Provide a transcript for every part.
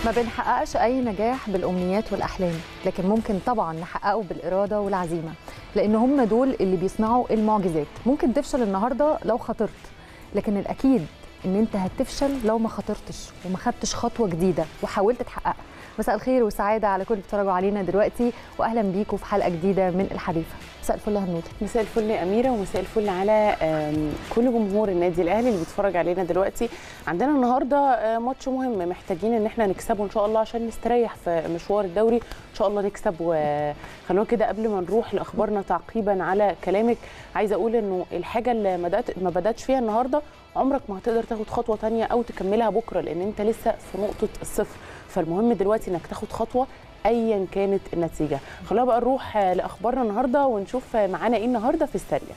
ما بنحققش أي نجاح بالأمنيات والأحلام لكن ممكن طبعا نحققه بالإرادة والعزيمة لأن هم دول اللي بيصنعوا المعجزات ممكن تفشل النهاردة لو خاطرت لكن الأكيد إن أنت هتفشل لو ما خاطرتش وما خدتش خطوة جديدة وحاولت تحققها مساء الخير والسعادة على كل اللي بيتفرجوا علينا دلوقتي وأهلا بيكم في حلقة جديدة من الحريفة مساء الفل يا هنودة مساء الفل يا اميره ومساء الفل على آم، كل جمهور النادي الاهلي اللي بيتفرج علينا دلوقتي عندنا النهارده آه، ماتش مهم محتاجين ان احنا نكسبه ان شاء الله عشان نستريح في مشوار الدوري ان شاء الله نكسب وخلونا كده قبل ما نروح لاخبارنا تعقيبا على كلامك عايزه اقول انه الحاجه اللي ما بدات ما بداتش فيها النهارده عمرك ما هتقدر تاخد خطوه تانية او تكملها بكره لان انت لسه في نقطه الصفر فالمهم دلوقتي انك تاخد خطوه ايا كانت النتيجه خلونا بقى نروح آه، لاخبارنا النهارده ونشوف آه، معانا ايه النهارده في السريع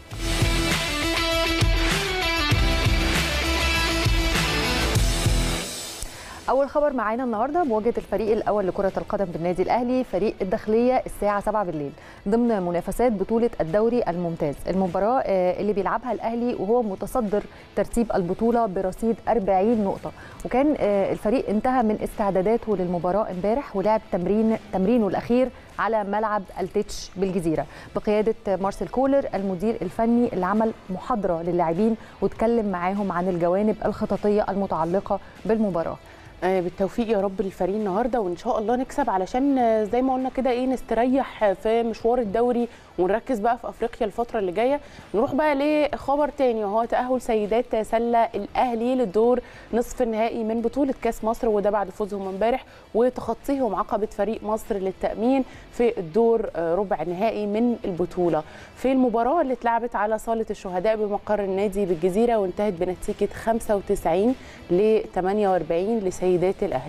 أول خبر معانا النهارده مواجهة الفريق الأول لكرة القدم بالنادي الأهلي فريق الداخلية الساعة 7 بالليل ضمن منافسات بطولة الدوري الممتاز المباراة آه، اللي بيلعبها الأهلي وهو متصدر ترتيب البطولة برصيد 40 نقطة وكان آه، الفريق انتهى من استعداداته للمباراة امبارح ولعب تمرين تمرينه الأخير على ملعب التتش بالجزيرة بقيادة مارسيل كولر المدير الفني اللي عمل محاضرة للاعبين واتكلم معاهم عن الجوانب الخططية المتعلقة بالمباراة آه، بالتوفيق يا رب للفريق النهارده وان شاء الله نكسب علشان آه، زي ما قلنا كده ايه نستريح في مشوار الدوري ونركز بقى في افريقيا الفتره اللي جايه نروح بقى لخبر تاني وهو تاهل سيدات سله الاهلي للدور نصف النهائي من بطوله كاس مصر وده بعد فوزهم امبارح وتخطيهم عقبه فريق مصر للتامين في الدور آه، ربع النهائي من البطوله في المباراه اللي اتلعبت على صاله الشهداء بمقر النادي بالجزيره وانتهت بنتيجه 95 ل 48 لسيدات الاهلي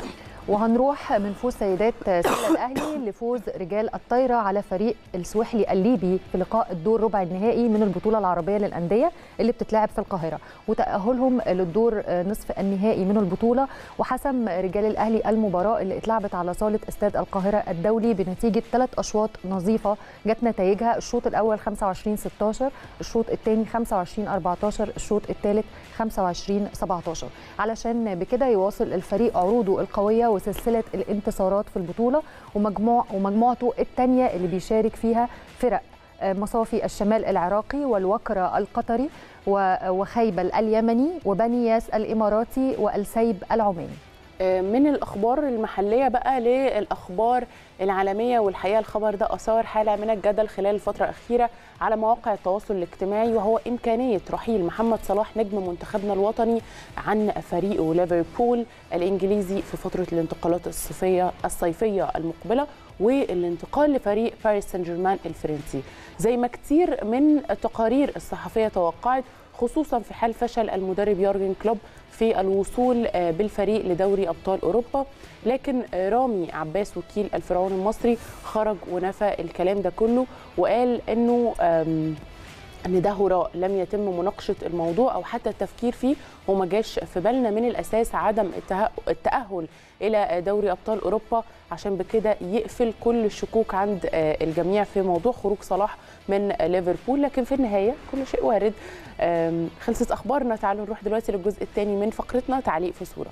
وهنروح من فوز سيدات سله الاهلي لفوز رجال الطايره على فريق السويحلي الليبي في لقاء الدور ربع النهائي من البطوله العربيه للانديه اللي بتتلعب في القاهره وتاهلهم للدور نصف النهائي من البطوله وحسم رجال الاهلي المباراه اللي اتلعبت على صاله استاد القاهره الدولي بنتيجه ثلاث اشواط نظيفه جت نتائجها الشوط الاول 25 16 الشوط الثاني 25 14 الشوط الثالث 25 17 علشان بكده يواصل الفريق عروضه القويه وسلسله الانتصارات في البطوله ومجموع ومجموعته الثانيه اللي بيشارك فيها فرق آه، مصافي الشمال العراقي والوكرة القطري و- وخيبل اليمني وبني ياس الإماراتي والسيب العماني من الاخبار المحليه بقى للاخبار العالميه والحقيقه الخبر ده اثار حاله من الجدل خلال الفتره الاخيره على مواقع التواصل الاجتماعي وهو امكانيه رحيل محمد صلاح نجم منتخبنا الوطني عن فريقه ليفربول الانجليزي في فتره الانتقالات الصيفيه الصيفيه المقبله والانتقال لفريق باريس سان جيرمان الفرنسي زي ما كتير من التقارير الصحفيه توقعت خصوصا في حال فشل المدرب يورجن كلوب في الوصول آه، بالفريق لدوري ابطال اوروبا لكن آه، رامي عباس وكيل الفرعون المصري خرج ونفى الكلام ده كله وقال انه آم، ان ده هراء لم يتم مناقشه الموضوع او حتى التفكير فيه وما جاش في بالنا من الاساس عدم الته- التاهل الى دوري ابطال اوروبا عشان بكده يقفل كل الشكوك عند آه، الجميع في موضوع خروج صلاح من ليفربول لكن في النهايه كل شيء وارد آم، خلصت اخبارنا تعالوا نروح دلوقتي للجزء الثاني من فقرتنا تعليق في صوره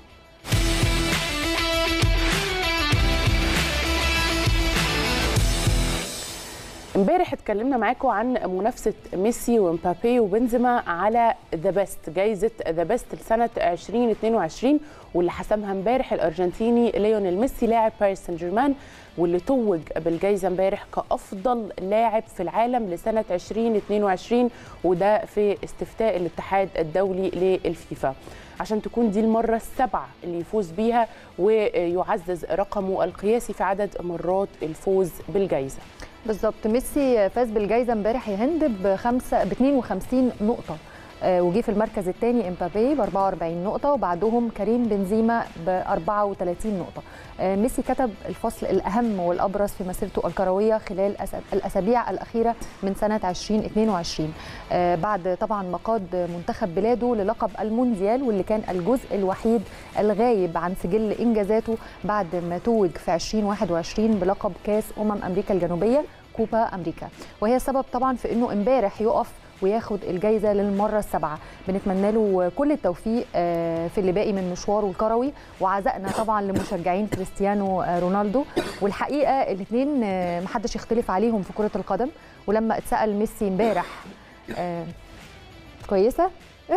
امبارح اتكلمنا معاكم عن منافسه ميسي ومبابي وبنزيما على ذا بيست جائزه ذا بيست لسنه 2022 واللي حسمها امبارح الارجنتيني ليونيل ميسي لاعب باريس سان جيرمان واللي توج بالجائزه امبارح كافضل لاعب في العالم لسنه 2022 وده في استفتاء الاتحاد الدولي للفيفا عشان تكون دي المرة السابعة اللي يفوز بيها ويعزز رقمه القياسي في عدد مرات الفوز بالجائزة بالظبط ميسي فاز بالجائزه امبارح يا هند بخمسه ب 52 نقطه آه، وجي في المركز الثاني امبابي ب 44 نقطه وبعدهم كريم بنزيما ب 34 نقطه آه، ميسي كتب الفصل الاهم والابرز في مسيرته الكرويه خلال أس- الاسابيع الاخيره من سنه 2022 آه، بعد طبعا ما قاد منتخب بلاده للقب المونديال واللي كان الجزء الوحيد الغايب عن سجل انجازاته بعد ما توج في 2021 بلقب كاس امم امريكا الجنوبيه كوبا امريكا وهي سبب طبعا في انه امبارح يقف وياخد الجايزه للمره السابعه بنتمنى له كل التوفيق آه، في اللي باقي من مشواره الكروي وعزائنا طبعا لمشجعين كريستيانو آه، رونالدو والحقيقه الاثنين محدش يختلف عليهم في كره القدم ولما اتسال ميسي امبارح آه، كويسه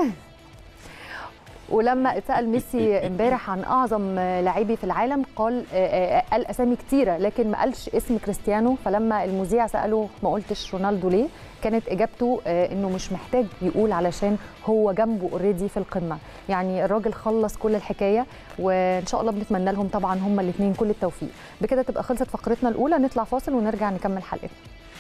ولما اتسال ميسي امبارح عن اعظم لاعبي في العالم قال آه، آه، قال اسامي كتيره لكن ما قالش اسم كريستيانو فلما المذيع ساله ما قلتش رونالدو ليه كانت اجابته آه، انه مش محتاج يقول علشان هو جنبه اوريدي في القمه يعني الراجل خلص كل الحكايه وان شاء الله بنتمنى لهم طبعا هما الاثنين كل التوفيق بكده تبقى خلصت فقرتنا الاولى نطلع فاصل ونرجع نكمل حلقتنا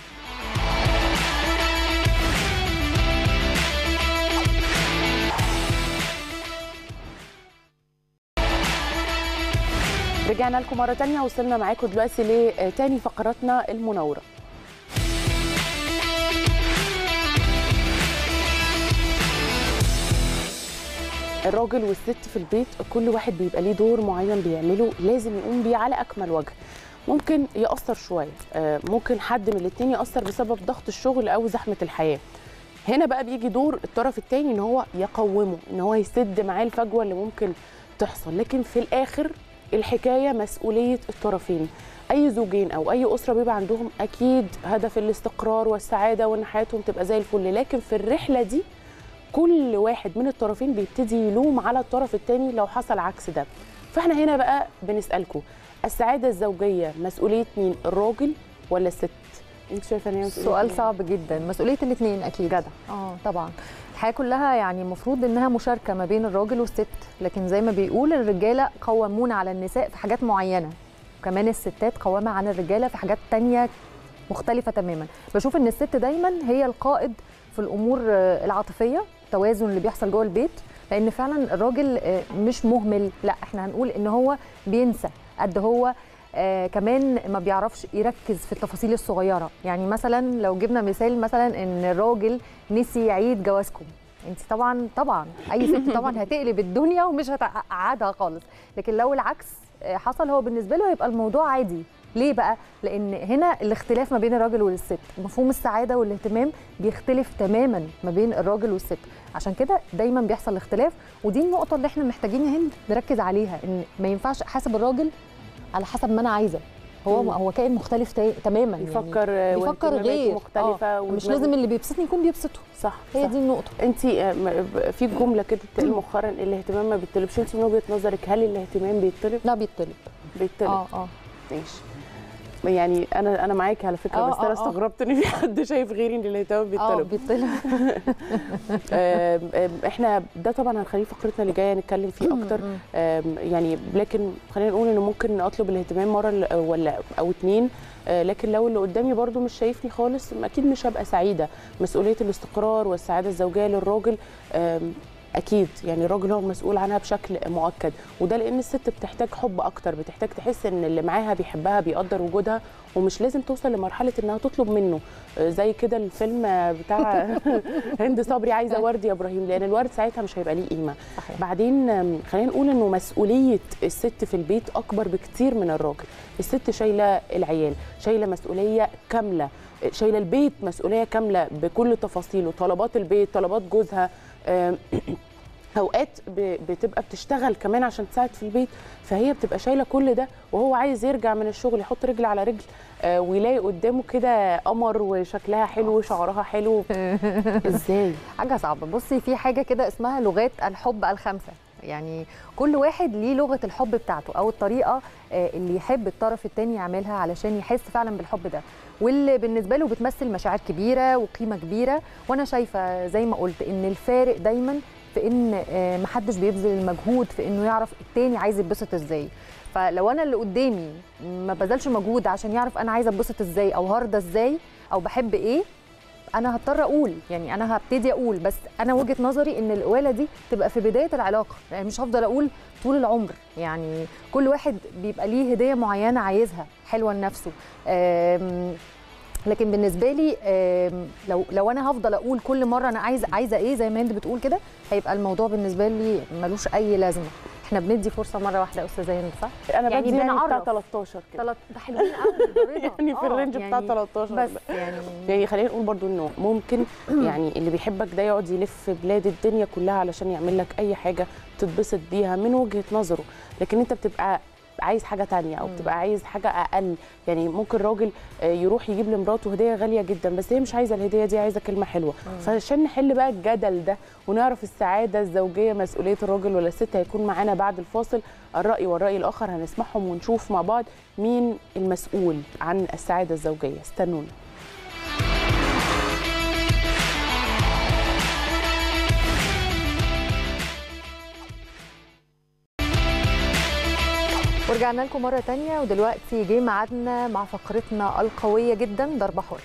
رجعنا لكم مره تانية وصلنا معاكم دلوقتي لتاني فقراتنا المناوره الراجل والست في البيت كل واحد بيبقى ليه دور معين بيعمله لازم يقوم بيه على اكمل وجه ممكن يأثر شويه آه، ممكن حد من الاثنين يأثر بسبب ضغط الشغل او زحمه الحياه هنا بقى بيجي دور الطرف الثاني ان هو يقومه ان هو يسد معاه الفجوه اللي ممكن تحصل لكن في الاخر الحكايه مسؤوليه الطرفين اي زوجين او اي اسره بيبقى عندهم اكيد هدف الاستقرار والسعاده وان حياتهم تبقى زي الفل لكن في الرحله دي كل واحد من الطرفين بيبتدي يلوم على الطرف الثاني لو حصل عكس ده فاحنا هنا بقى بنسالكم السعاده الزوجيه مسؤوليه مين الراجل ولا الست انت شايفه ان هي مسؤولية سؤال مين؟ صعب جدا مسؤوليه الاثنين اكيد جدع اه طبعا الحياه كلها يعني المفروض انها مشاركه ما بين الراجل والست لكن زي ما بيقول الرجاله قوامون على النساء في حاجات معينه وكمان الستات قوامه عن الرجاله في حاجات تانية مختلفه تماما بشوف ان الست دايما هي القائد في الامور آه، العاطفيه التوازن اللي بيحصل جوه البيت لان فعلا الراجل آه، مش مهمل لا احنا هنقول ان هو بينسى قد هو آه كمان ما بيعرفش يركز في التفاصيل الصغيره يعني مثلا لو جبنا مثال مثلا ان الراجل نسي يعيد جوازكم انت طبعا طبعا اي ست طبعا هتقلب الدنيا ومش هتقعدها خالص لكن لو العكس آه، حصل هو بالنسبه له هيبقى الموضوع عادي ليه بقى لان هنا الاختلاف ما بين الراجل والست مفهوم السعاده والاهتمام بيختلف تماما ما بين الراجل والست عشان كده دايما بيحصل اختلاف ودي النقطه اللي احنا محتاجين يا هند نركز عليها ان ما ينفعش احاسب الراجل على حسب ما انا عايزه هو مم. هو كائن مختلف تا- تماما يعني بيفكر بيفكر واهتماماته غير مختلفه آه. مش ودماغه- لازم اللي بيبسطني يكون بيبسطه صح هي صح. دي النقطه انت في جمله كده بتقال مؤخرا الاهتمام ما بيطلبش انت من وجهه نظرك هل الاهتمام بيطلب لا بيطلب بيطلب اه اه ماشي يعني انا انا معاكي على فكره آه، بس انا آه، آه. استغربت ان في حد شايف غيري ان الاهتمام اه بيطلب بيطلب آم، آم، احنا ده طبعا هنخليه فقرتنا اللي جايه نتكلم فيه اكتر مم. آم، يعني لكن خلينا نقول انه ممكن اطلب الاهتمام مره ل- ولا او اتنين آه، لكن لو اللي قدامي برضو مش شايفني خالص اكيد مش هبقى سعيده مسؤوليه الاستقرار والسعاده الزوجيه للراجل آم، اكيد يعني الراجل هو المسؤول عنها بشكل مؤكد وده لان الست بتحتاج حب اكتر بتحتاج تحس ان اللي معاها بيحبها بيقدر وجودها ومش لازم توصل لمرحله انها تطلب منه آه، زي كده الفيلم آه، بتاع هند صبري عايزه ورد يا ابراهيم لان الورد ساعتها مش هيبقى ليه قيمه صحيح بعدين آم، خلينا نقول انه مسؤوليه الست في البيت اكبر بكتير من الراجل الست شايله العيال شايله مسؤوليه كامله شايله البيت مسؤوليه كامله بكل تفاصيله طلبات البيت طلبات جوزها آم، اوقات ب- بتبقى بتشتغل كمان عشان تساعد في البيت فهي بتبقى شايله كل ده وهو عايز يرجع من الشغل يحط رجل على رجل آه، ويلاقي قدامه كده قمر وشكلها حلو وشعرها حلو ازاي حاجه صعبه بصي في حاجه كده اسمها لغات الحب الخمسه يعني كل واحد ليه لغه الحب بتاعته او الطريقه آه، اللي يحب الطرف التاني يعملها علشان يحس فعلا بالحب ده واللي بالنسبه له بتمثل مشاعر كبيره وقيمه كبيره وانا شايفه زي ما قلت ان الفارق دايما في ان آه، محدش بيبذل المجهود في انه يعرف التاني عايز يتبسط ازاي فلو انا اللي قدامي ما بذلش مجهود عشان يعرف انا عايزه اتبسط ازاي او هرضى ازاي او بحب ايه انا هضطر اقول يعني انا هبتدي اقول بس انا وجهه نظري ان القواله دي تبقى في بدايه العلاقه يعني مش هفضل اقول طول العمر يعني كل واحد بيبقى ليه هديه معينه عايزها حلوه لنفسه آم، لكن بالنسبه لي آم، لو لو انا هفضل اقول كل مره انا عايزه عايزه ايه زي ما هند بتقول كده هيبقى الموضوع بالنسبه لي ملوش اي لازمه احنا بندي فرصه مره واحده يا استاذه هند صح انا يعني بدي يعني بتاع بنعرف. 13 كده تلات ده حلوين قوي ده رضا. يعني في آه، الرينج بتاع يعني 13 بس يعني يعني خلينا نقول برضو انه ممكن يعني اللي بيحبك ده يقعد يلف بلاد الدنيا كلها علشان يعمل لك اي حاجه تتبسط بيها من وجهه نظره لكن انت بتبقى عايز حاجه تانية او بتبقى عايز حاجه اقل يعني ممكن راجل آه، يروح يجيب لمراته هديه غاليه جدا بس هي مش عايزه الهديه دي عايزه كلمه حلوه فعشان نحل بقى الجدل ده ونعرف السعاده الزوجيه مسؤوليه الراجل ولا الست هيكون معانا بعد الفاصل الراي والراي الاخر هنسمعهم ونشوف مع بعض مين المسؤول عن السعاده الزوجيه استنونا ورجعنا لكم مرة تانية ودلوقتي جه ميعادنا مع فقرتنا القوية جدا ضربة حر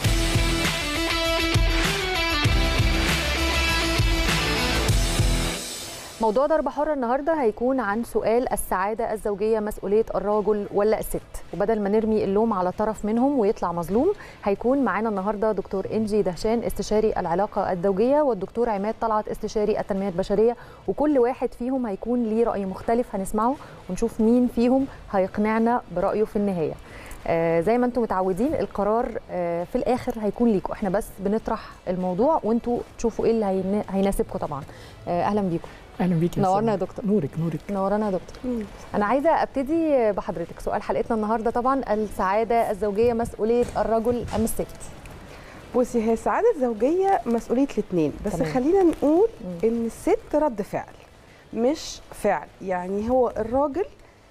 موضوع ضربة حرة النهاردة هيكون عن سؤال السعادة الزوجية مسؤولية الراجل ولا الست وبدل ما نرمي اللوم على طرف منهم ويطلع مظلوم هيكون معانا النهاردة دكتور إنجي دهشان استشاري العلاقة الزوجية والدكتور عماد طلعت استشاري التنمية البشرية وكل واحد فيهم هيكون ليه رأي مختلف هنسمعه ونشوف مين فيهم هيقنعنا برأيه في النهاية آه زي ما انتم متعودين القرار آه في الاخر هيكون ليكم احنا بس بنطرح الموضوع وانتوا تشوفوا ايه اللي هين- هيناسبكم طبعا آه اهلا بيكم اهلا بيك يا نورنا سلمى. يا دكتور. نورك نورك نورانا يا دكتور انا عايزه ابتدي بحضرتك سؤال حلقتنا النهارده طبعا السعاده الزوجيه مسؤوليه الرجل ام الست بصي هي السعادة الزوجية مسؤولية الاثنين بس تمام. تمام. خلينا نقول مم. ان الست رد فعل مش فعل يعني هو الراجل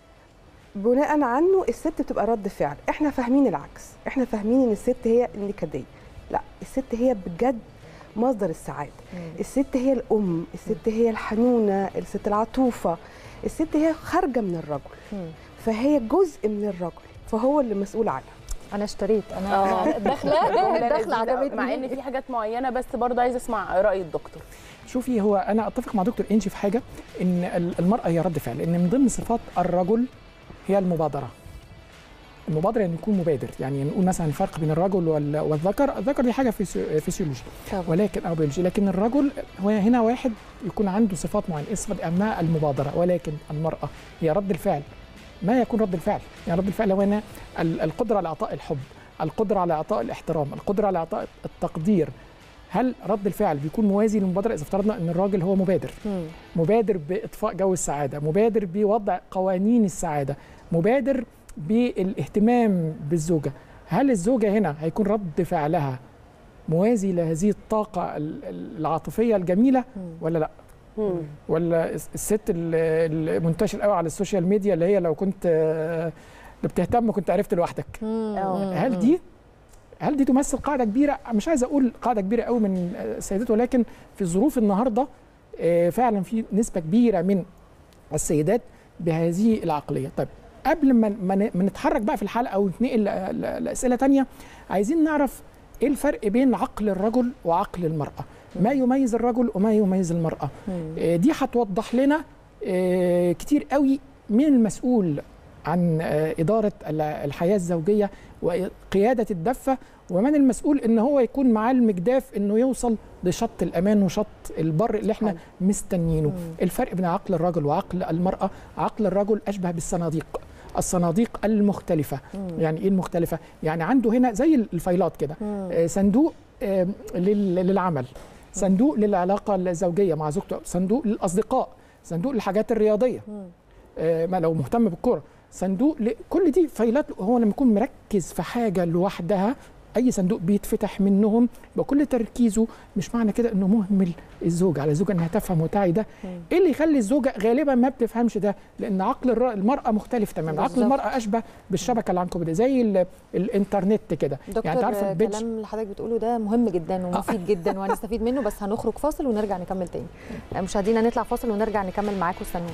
بناء عنه الست بتبقى رد فعل احنا فاهمين العكس احنا فاهمين ان الست هي النكدية لا الست هي بجد مصدر السعادة الست هي الأم الست هي الحنونة الست العطوفة الست هي خارجة من الرجل مم. فهي جزء من الرجل فهو اللي مسؤول عنها انا اشتريت انا داخله الجملة داخله لذيذة عجبتني مع ان في حاجات معينه بس برضه عايزه اسمع راي الدكتور شوفي هو انا اتفق مع دكتور انجي في حاجه ان ال- المراه هي رد فعل ان من ضمن صفات الرجل هي المبادره المبادره يعني يكون مبادر يعني نقول مثلا الفرق بين الرجل وال- والذكر الذكر دي حاجه فيسيو- فيسيولوجي طبعا. ولكن او بيولوجي لكن الرجل هو هنا واحد يكون عنده صفات معينه صفه اهمها المبادره ولكن المراه هي رد الفعل ما يكون رد الفعل يعني رد الفعل هو هنا ال- القدره على اعطاء الحب القدره على اعطاء الاحترام القدره على اعطاء التقدير هل رد الفعل بيكون موازي للمبادره اذا افترضنا ان الراجل هو مبادر مم. مبادر باطفاء جو السعاده مبادر بوضع قوانين السعاده مبادر بالاهتمام بالزوجه هل الزوجه هنا هيكون رد فعلها موازي لهذه الطاقه ال- ال- العاطفيه الجميله مم. ولا لا ولا الس- الست ال- المنتشر قوي على السوشيال ميديا اللي هي لو كنت آه، اللي بتهتم كنت عرفت لوحدك مم. آه. هل دي هل دي تمثل قاعده كبيره مش عايز اقول قاعده كبيره قوي من السيدات ولكن في الظروف النهارده آه، فعلا في نسبه كبيره من السيدات بهذه العقليه طيب قبل ما ما ن- ما نتحرك بقى في الحلقه ونتنقل ل- ل- لاسئله تانية عايزين نعرف ايه الفرق بين عقل الرجل وعقل المراه ما يميز الرجل وما يميز المراه مم. آه، دي هتوضح لنا آه، كتير قوي من المسؤول عن آه، إدارة ال- الحياة الزوجية وقيادة الدفة ومن المسؤول إن هو يكون معاه المجداف إنه يوصل لشط الأمان وشط البر اللي إحنا حلو. مستنيينه مم. الفرق بين عقل الرجل وعقل المرأة عقل الرجل أشبه بالصناديق الصناديق المختلفة مم. يعني إيه المختلفة؟ يعني عنده هنا زي الفايلات كده مم. آه، صندوق آه، لل- للعمل صندوق للعلاقة الزوجية مع زوجته صندوق للأصدقاء صندوق للحاجات الرياضية مم. آه، ما لو مهتم بالكرة صندوق ل... كل دي فايلات هو لما يكون مركز في حاجة لوحدها أي صندوق بيتفتح منهم يبقى كل تركيزه مش معنى كده إنه مهمل الزوجة على الزوجة إنها تفهم وتعي ده مم. إيه اللي يخلي الزوجة غالبا ما بتفهمش ده لأن عقل الر- المرأة مختلف تماما عقل بالظبط. المرأة أشبه بالشبكة العنكبوتية زي ال... الإنترنت كده دكتور يعني تعرف آه، البيدج كلام اللي حضرتك بتقوله ده مهم جدا ومفيد جدا وهنستفيد منه بس هنخرج فاصل ونرجع نكمل تاني آه، مشاهدينا نطلع فاصل ونرجع نكمل معاكم استنونا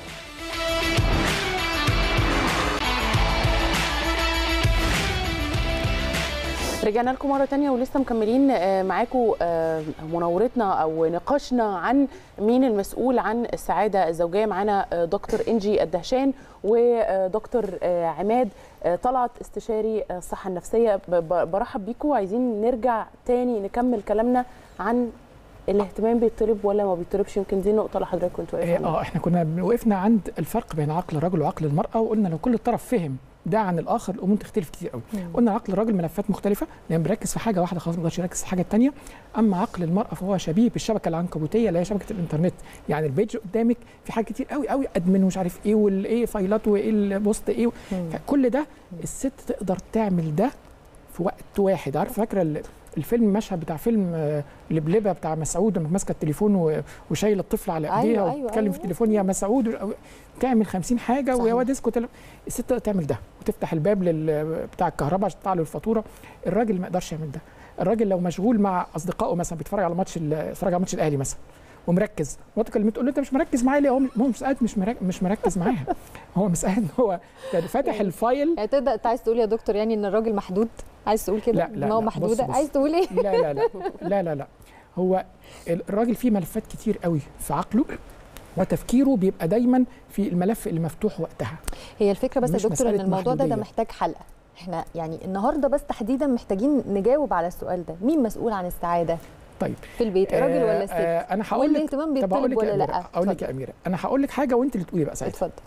رجعنا لكم مره تانية ولسه مكملين آه، معاكم آه، مناورتنا او نقاشنا عن مين المسؤول عن السعاده الزوجيه معانا آه، دكتور انجي الدهشان ودكتور آه، عماد آه، طلعت استشاري آه، الصحه النفسيه ب- ب- برحب بيكم عايزين نرجع تاني نكمل كلامنا عن الاهتمام بيطلب ولا ما بيطلبش يمكن دي نقطه لحضرتك كنت واقف اه عندها. آه، احنا كنا وقفنا عند الفرق بين عقل الرجل وعقل المراه وقلنا لو كل طرف فهم ده عن الاخر الامور تختلف كتير قوي قلنا عقل الراجل ملفات مختلفه لان بيركز في حاجه واحده خلاص ما يقدرش يركز في الحاجه الثانيه اما عقل المراه فهو شبيه بالشبكه العنكبوتيه اللي هي شبكه الانترنت يعني البيج قدامك في حاجات كتير قوي قوي ادمن ومش عارف ايه والايه فايلات وايه البوست ايه فكل ده الست تقدر تعمل ده في وقت واحد عارف فاكره ال- الفيلم مشهد بتاع فيلم آه، لبلبه بتاع مسعود لما ماسكه التليفون و- وشايله الطفل على أيوة، ايديها أيوة، وتتكلم أيوة. في التليفون يا مسعود و- تعمل 50 حاجه صحيح. ويا واد اسكت تل- الست تقدر تعمل ده وتفتح الباب لل بتاع الكهرباء عشان تطلع له الفاتوره الراجل ما يقدرش يعمل ده الراجل لو مشغول مع اصدقائه مثلا بيتفرج على ماتش ال- بيتفرج على ماتش الاهلي مثلا ومركز مراته كلمته تقول له انت مش مركز معايا ليه هو هو مش قاعد مش مركز مش مركز معاها هو مش قاعد هو يعني فاتح الفايل يعني تقدر انت عايز تقول يا دكتور يعني ان الراجل محدود عايز تقول كده لا، لا، ان هو لا، محدوده بص، بص. عايز تقول ايه لا لا لا لا لا لا هو الراجل فيه ملفات كتير قوي في عقله وتفكيره بيبقى دايما في الملف اللي مفتوح وقتها هي الفكره بس يا مش دكتور ان مسألة الموضوع ده ده محدودية. محتاج حلقه احنا يعني النهارده بس تحديدا محتاجين نجاوب على السؤال ده مين مسؤول عن السعاده طيب في البيت الراجل ولا الست آه انا هقول لك والاهتمام طب هقول بيطلب لك يا ولا أميرة، لا اقول لك اتفضل. يا اميره انا هقول لك حاجه وانت اللي تقولي بقى ساعتها اتفضل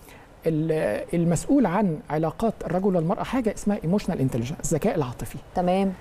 ال- المسؤول عن علاقات الرجل والمراه حاجه اسمها ايموشنال انتليجنس الذكاء العاطفي تمام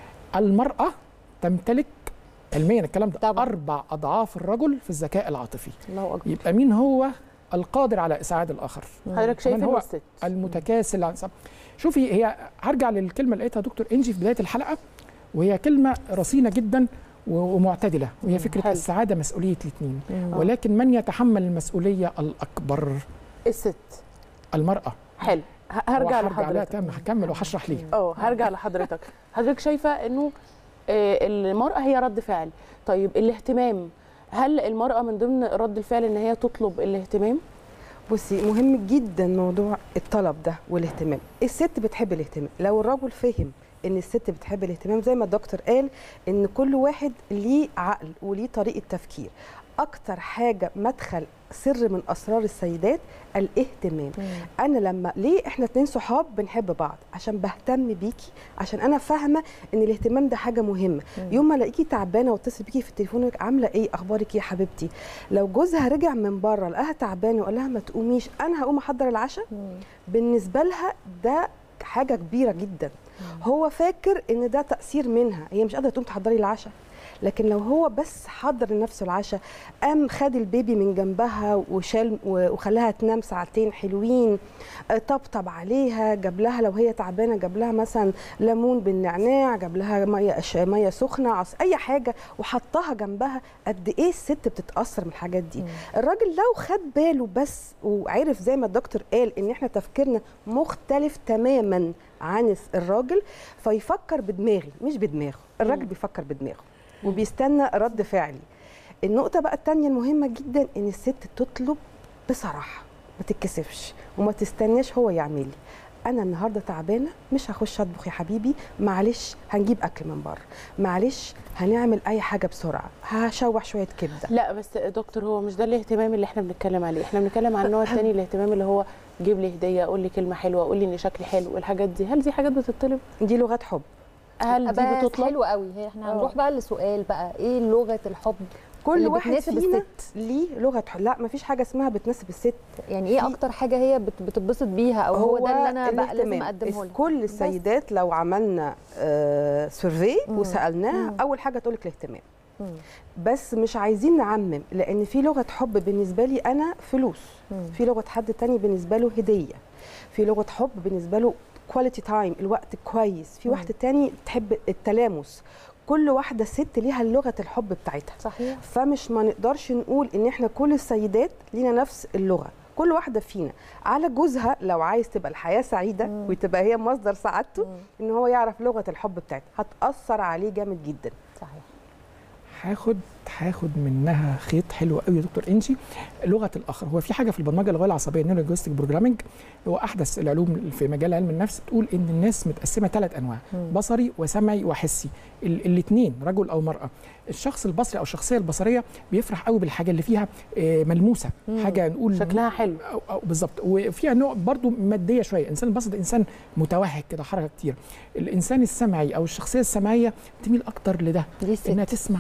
المراه تمتلك علميا الكلام ده طبعاً. اربع اضعاف الرجل في الذكاء العاطفي الله اكبر يبقى مين هو القادر على اسعاد الاخر حضرتك شايف كمان انه هو الست المتكاسل عن سب... شوفي هي هرجع للكلمه اللي لقيتها دكتور انجي في بدايه الحلقه وهي كلمه رصينه جدا و- ومعتدله وهي فكره حلو. السعاده مسؤوليه الاثنين مم. ولكن من يتحمل المسؤوليه الاكبر الست المراه حلو ه- هرجع وهرجع لها لحضرتك تاني هكمل وهشرح ليه اه هرجع لحضرتك حضرتك شايفه انه آه، المراه هي رد فعل طيب الاهتمام هل المراه من ضمن رد الفعل ان هي تطلب الاهتمام بصي مهم جدا موضوع الطلب ده والاهتمام الست بتحب الاهتمام لو الرجل فهم ان الست بتحب الاهتمام زي ما الدكتور قال ان كل واحد ليه عقل وليه طريقه تفكير اكتر حاجه مدخل سر من اسرار السيدات الاهتمام انا لما ليه احنا اتنين صحاب بنحب بعض عشان بهتم بيكي عشان انا فاهمه ان الاهتمام ده حاجه مهمه يوم ما الاقيكي تعبانه واتصل بيكي في التليفون يقولك عامله ايه اخبارك إيه يا حبيبتي لو جوزها رجع من بره لقاها تعبانه وقال لها ما تقوميش انا هقوم احضر العشاء بالنسبه لها ده حاجه كبيره جدا هو فاكر ان ده تاثير منها هي مش قادره تقوم تحضري العشاء لكن لو هو بس حضر لنفسه العشاء قام خد البيبي من جنبها وشال و- وخلاها تنام ساعتين حلوين آه، طبطب عليها جاب لها لو هي تعبانه جاب لها مثلا ليمون بالنعناع جاب لها ميه ش- ميه سخنه عص اي حاجه وحطها جنبها قد ايه الست بتتاثر من الحاجات دي الراجل لو خد باله بس وعرف زي ما الدكتور قال ان احنا تفكيرنا مختلف تماما عن الراجل فيفكر بدماغي مش بدماغه الراجل بيفكر بدماغه وبيستنى رد فعلي النقطة بقى التانية المهمة جدا ان الست تطلب بصراحة ما تتكسفش وما تستناش هو يعمل لي انا النهارده تعبانه مش هخش اطبخ يا حبيبي معلش هنجيب اكل من بره معلش هنعمل اي حاجه بسرعه هشوح شويه كبده لا بس يا دكتور هو مش ده الاهتمام اللي احنا بنتكلم عليه احنا بنتكلم عن النوع الثاني الاهتمام اللي هو جيب لي هديه قول لي كلمه حلوه قول لي ان شكلي حلو الحاجات دي هل دي حاجات بتطلب دي لغات حب هل دي بس بتطلب حلو قوي هي احنا آه. هنروح بقى لسؤال بقى ايه لغه الحب كل اللي واحد بتناسب فينا الست ليه لغه حب لا مفيش حاجه اسمها بتناسب الست يعني ايه في- اكتر حاجه هي بت- بتتبسط بيها او هو, ده اللي انا بقى لازم الاهتمام. اقدمه لها كل السيدات لو عملنا آه سيرفي مم. وسالناها مم. اول حاجه تقول لك الاهتمام مم. بس مش عايزين نعمم لان في لغه حب بالنسبه لي انا فلوس مم. في لغه حد تاني بالنسبه له هديه في لغه حب بالنسبه له كواليتي تايم الوقت كويس في مم. واحده تاني تحب التلامس كل واحده ست ليها لغه الحب بتاعتها صحيح فمش ما نقدرش نقول ان احنا كل السيدات لينا نفس اللغه كل واحده فينا على جوزها لو عايز تبقى الحياه سعيده مم. وتبقى هي مصدر سعادته مم. ان هو يعرف لغه الحب بتاعتها هتاثر عليه جامد جدا صحيح هاخد هاخد منها خيط حلو قوي يا دكتور انجي لغه الاخر هو في حاجه في البرمجه اللغويه العصبيه نيورولينجويستيك بروجرامنج هو احدث العلوم في مجال علم النفس تقول ان الناس متقسمه ثلاث انواع مم. بصري وسمعي وحسي الاثنين رجل او مراه الشخص البصري او الشخصيه البصريه بيفرح قوي بالحاجه اللي فيها آه، ملموسه مم. حاجه نقول شكلها حلو أو أو بالظبط وفيها نوع برضو ماديه شويه الانسان البصري ده انسان متوهج كده حركه كتير الانسان السمعي او الشخصيه السمعيه تميل اكتر لده دي الست انها تسمع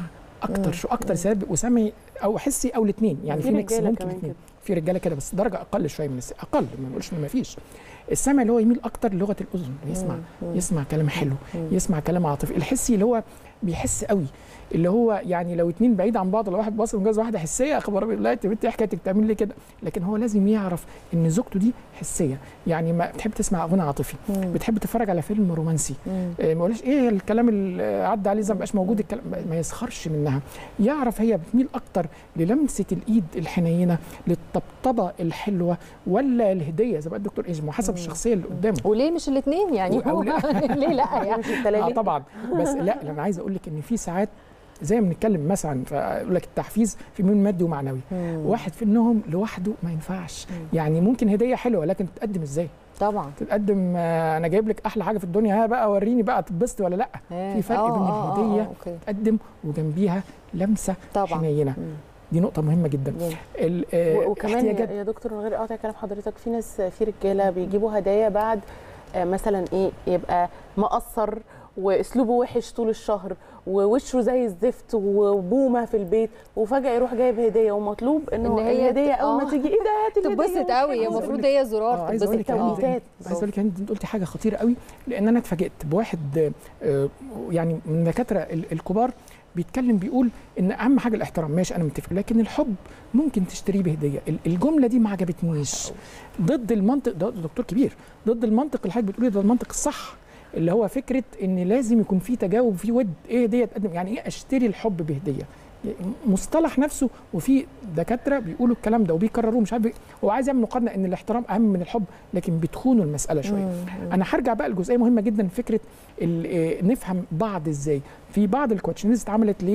اكتر شو اكتر سبب بيبقوا سمعي او حسي او الاثنين يعني في في ميكس رجالة ممكن كمان الاثنين كده. في رجاله كده بس درجه اقل شويه من الس... اقل ما بنقولش ان ما فيش السمع اللي هو يميل اكتر لغه الاذن يسمع يسمع كلام حلو يسمع كلام عاطفي الحسي اللي هو بيحس قوي اللي هو يعني لو اتنين بعيد عن بعض لو واحد باص متجوز واحده حسيه اخبار لا انت بنتي إيه حكايتك تعمل لي كده لكن هو لازم يعرف ان زوجته دي حسيه يعني ما بتحب تسمع غنى عاطفي بتحب تتفرج على فيلم رومانسي آه، ما يقولش ايه الكلام اللي عدى عليه زي ما بقاش موجود الكلام ما يسخرش منها يعرف هي بتميل اكتر للمسه الايد الحنينه للطبطبه الحلوه ولا الهديه زي ما قال الدكتور ايجمو حسب الشخصيه اللي قدامه وليه مش الاثنين يعني أو هو لا. ليه لا يعني مش التلاتة. اه طبعا بس لا انا عايز اقول لك ان في ساعات زي ما بنتكلم مثلا فاقول لك التحفيز في مين مادي ومعنوي واحد في انهم لوحده ما ينفعش يعني ممكن هديه حلوه لكن تتقدم ازاي طبعا تتقدم آه، انا جايب لك احلى حاجه في الدنيا ها بقى وريني بقى تتبسط ولا لا في فرق آه، بين آه، آه، الهديه أوكي. تقدم وجنبيها لمسه طبعا حنينه مم. دي نقطه مهمه جدا جميل. ال- آه، و- وكمان احتياجات يا يا دكتور من غير قاطع كلام حضرتك في ناس في رجاله بيجيبوا هدايا بعد آه، مثلا ايه يبقى مقصر واسلوبه وحش طول الشهر ووشه زي الزفت وبومه في البيت وفجاه يروح جايب هديه ومطلوب انه إن هي الهديه اول ما آه. تيجي ايه ده هات الهدية تتبسط قوي وبتاع. المفروض هي آه، زرار عايز اقول تتبسط لك قوي. أنا- توقيتات. عايز اقول لك انت أنت قلتي حاجه خطيره قوي لان انا اتفاجئت بواحد آه، يعني من الدكاتره ال- الكبار بيتكلم بيقول ان اهم حاجه الاحترام ماشي انا متفق لكن الحب ممكن تشتريه بهديه ال- الجمله دي ما عجبتنيش ضد المنطق ده دكتور كبير ضد المنطق اللي حضرتك بتقولي ده المنطق الصح اللي هو فكره ان لازم يكون في تجاوب في ود ايه هديه تقدم يعني ايه اشتري الحب بهديه مصطلح نفسه وفي دكاتره بيقولوا الكلام ده وبيكرروه مش عارف هو عايز يعمل مقارنه ان الاحترام اهم من الحب لكن بتخونوا المساله شويه انا هرجع بقى لجزئيه مهمه جدا فكره ال- آه، نفهم بعض ازاي في بعض الكوتشنز اتعملت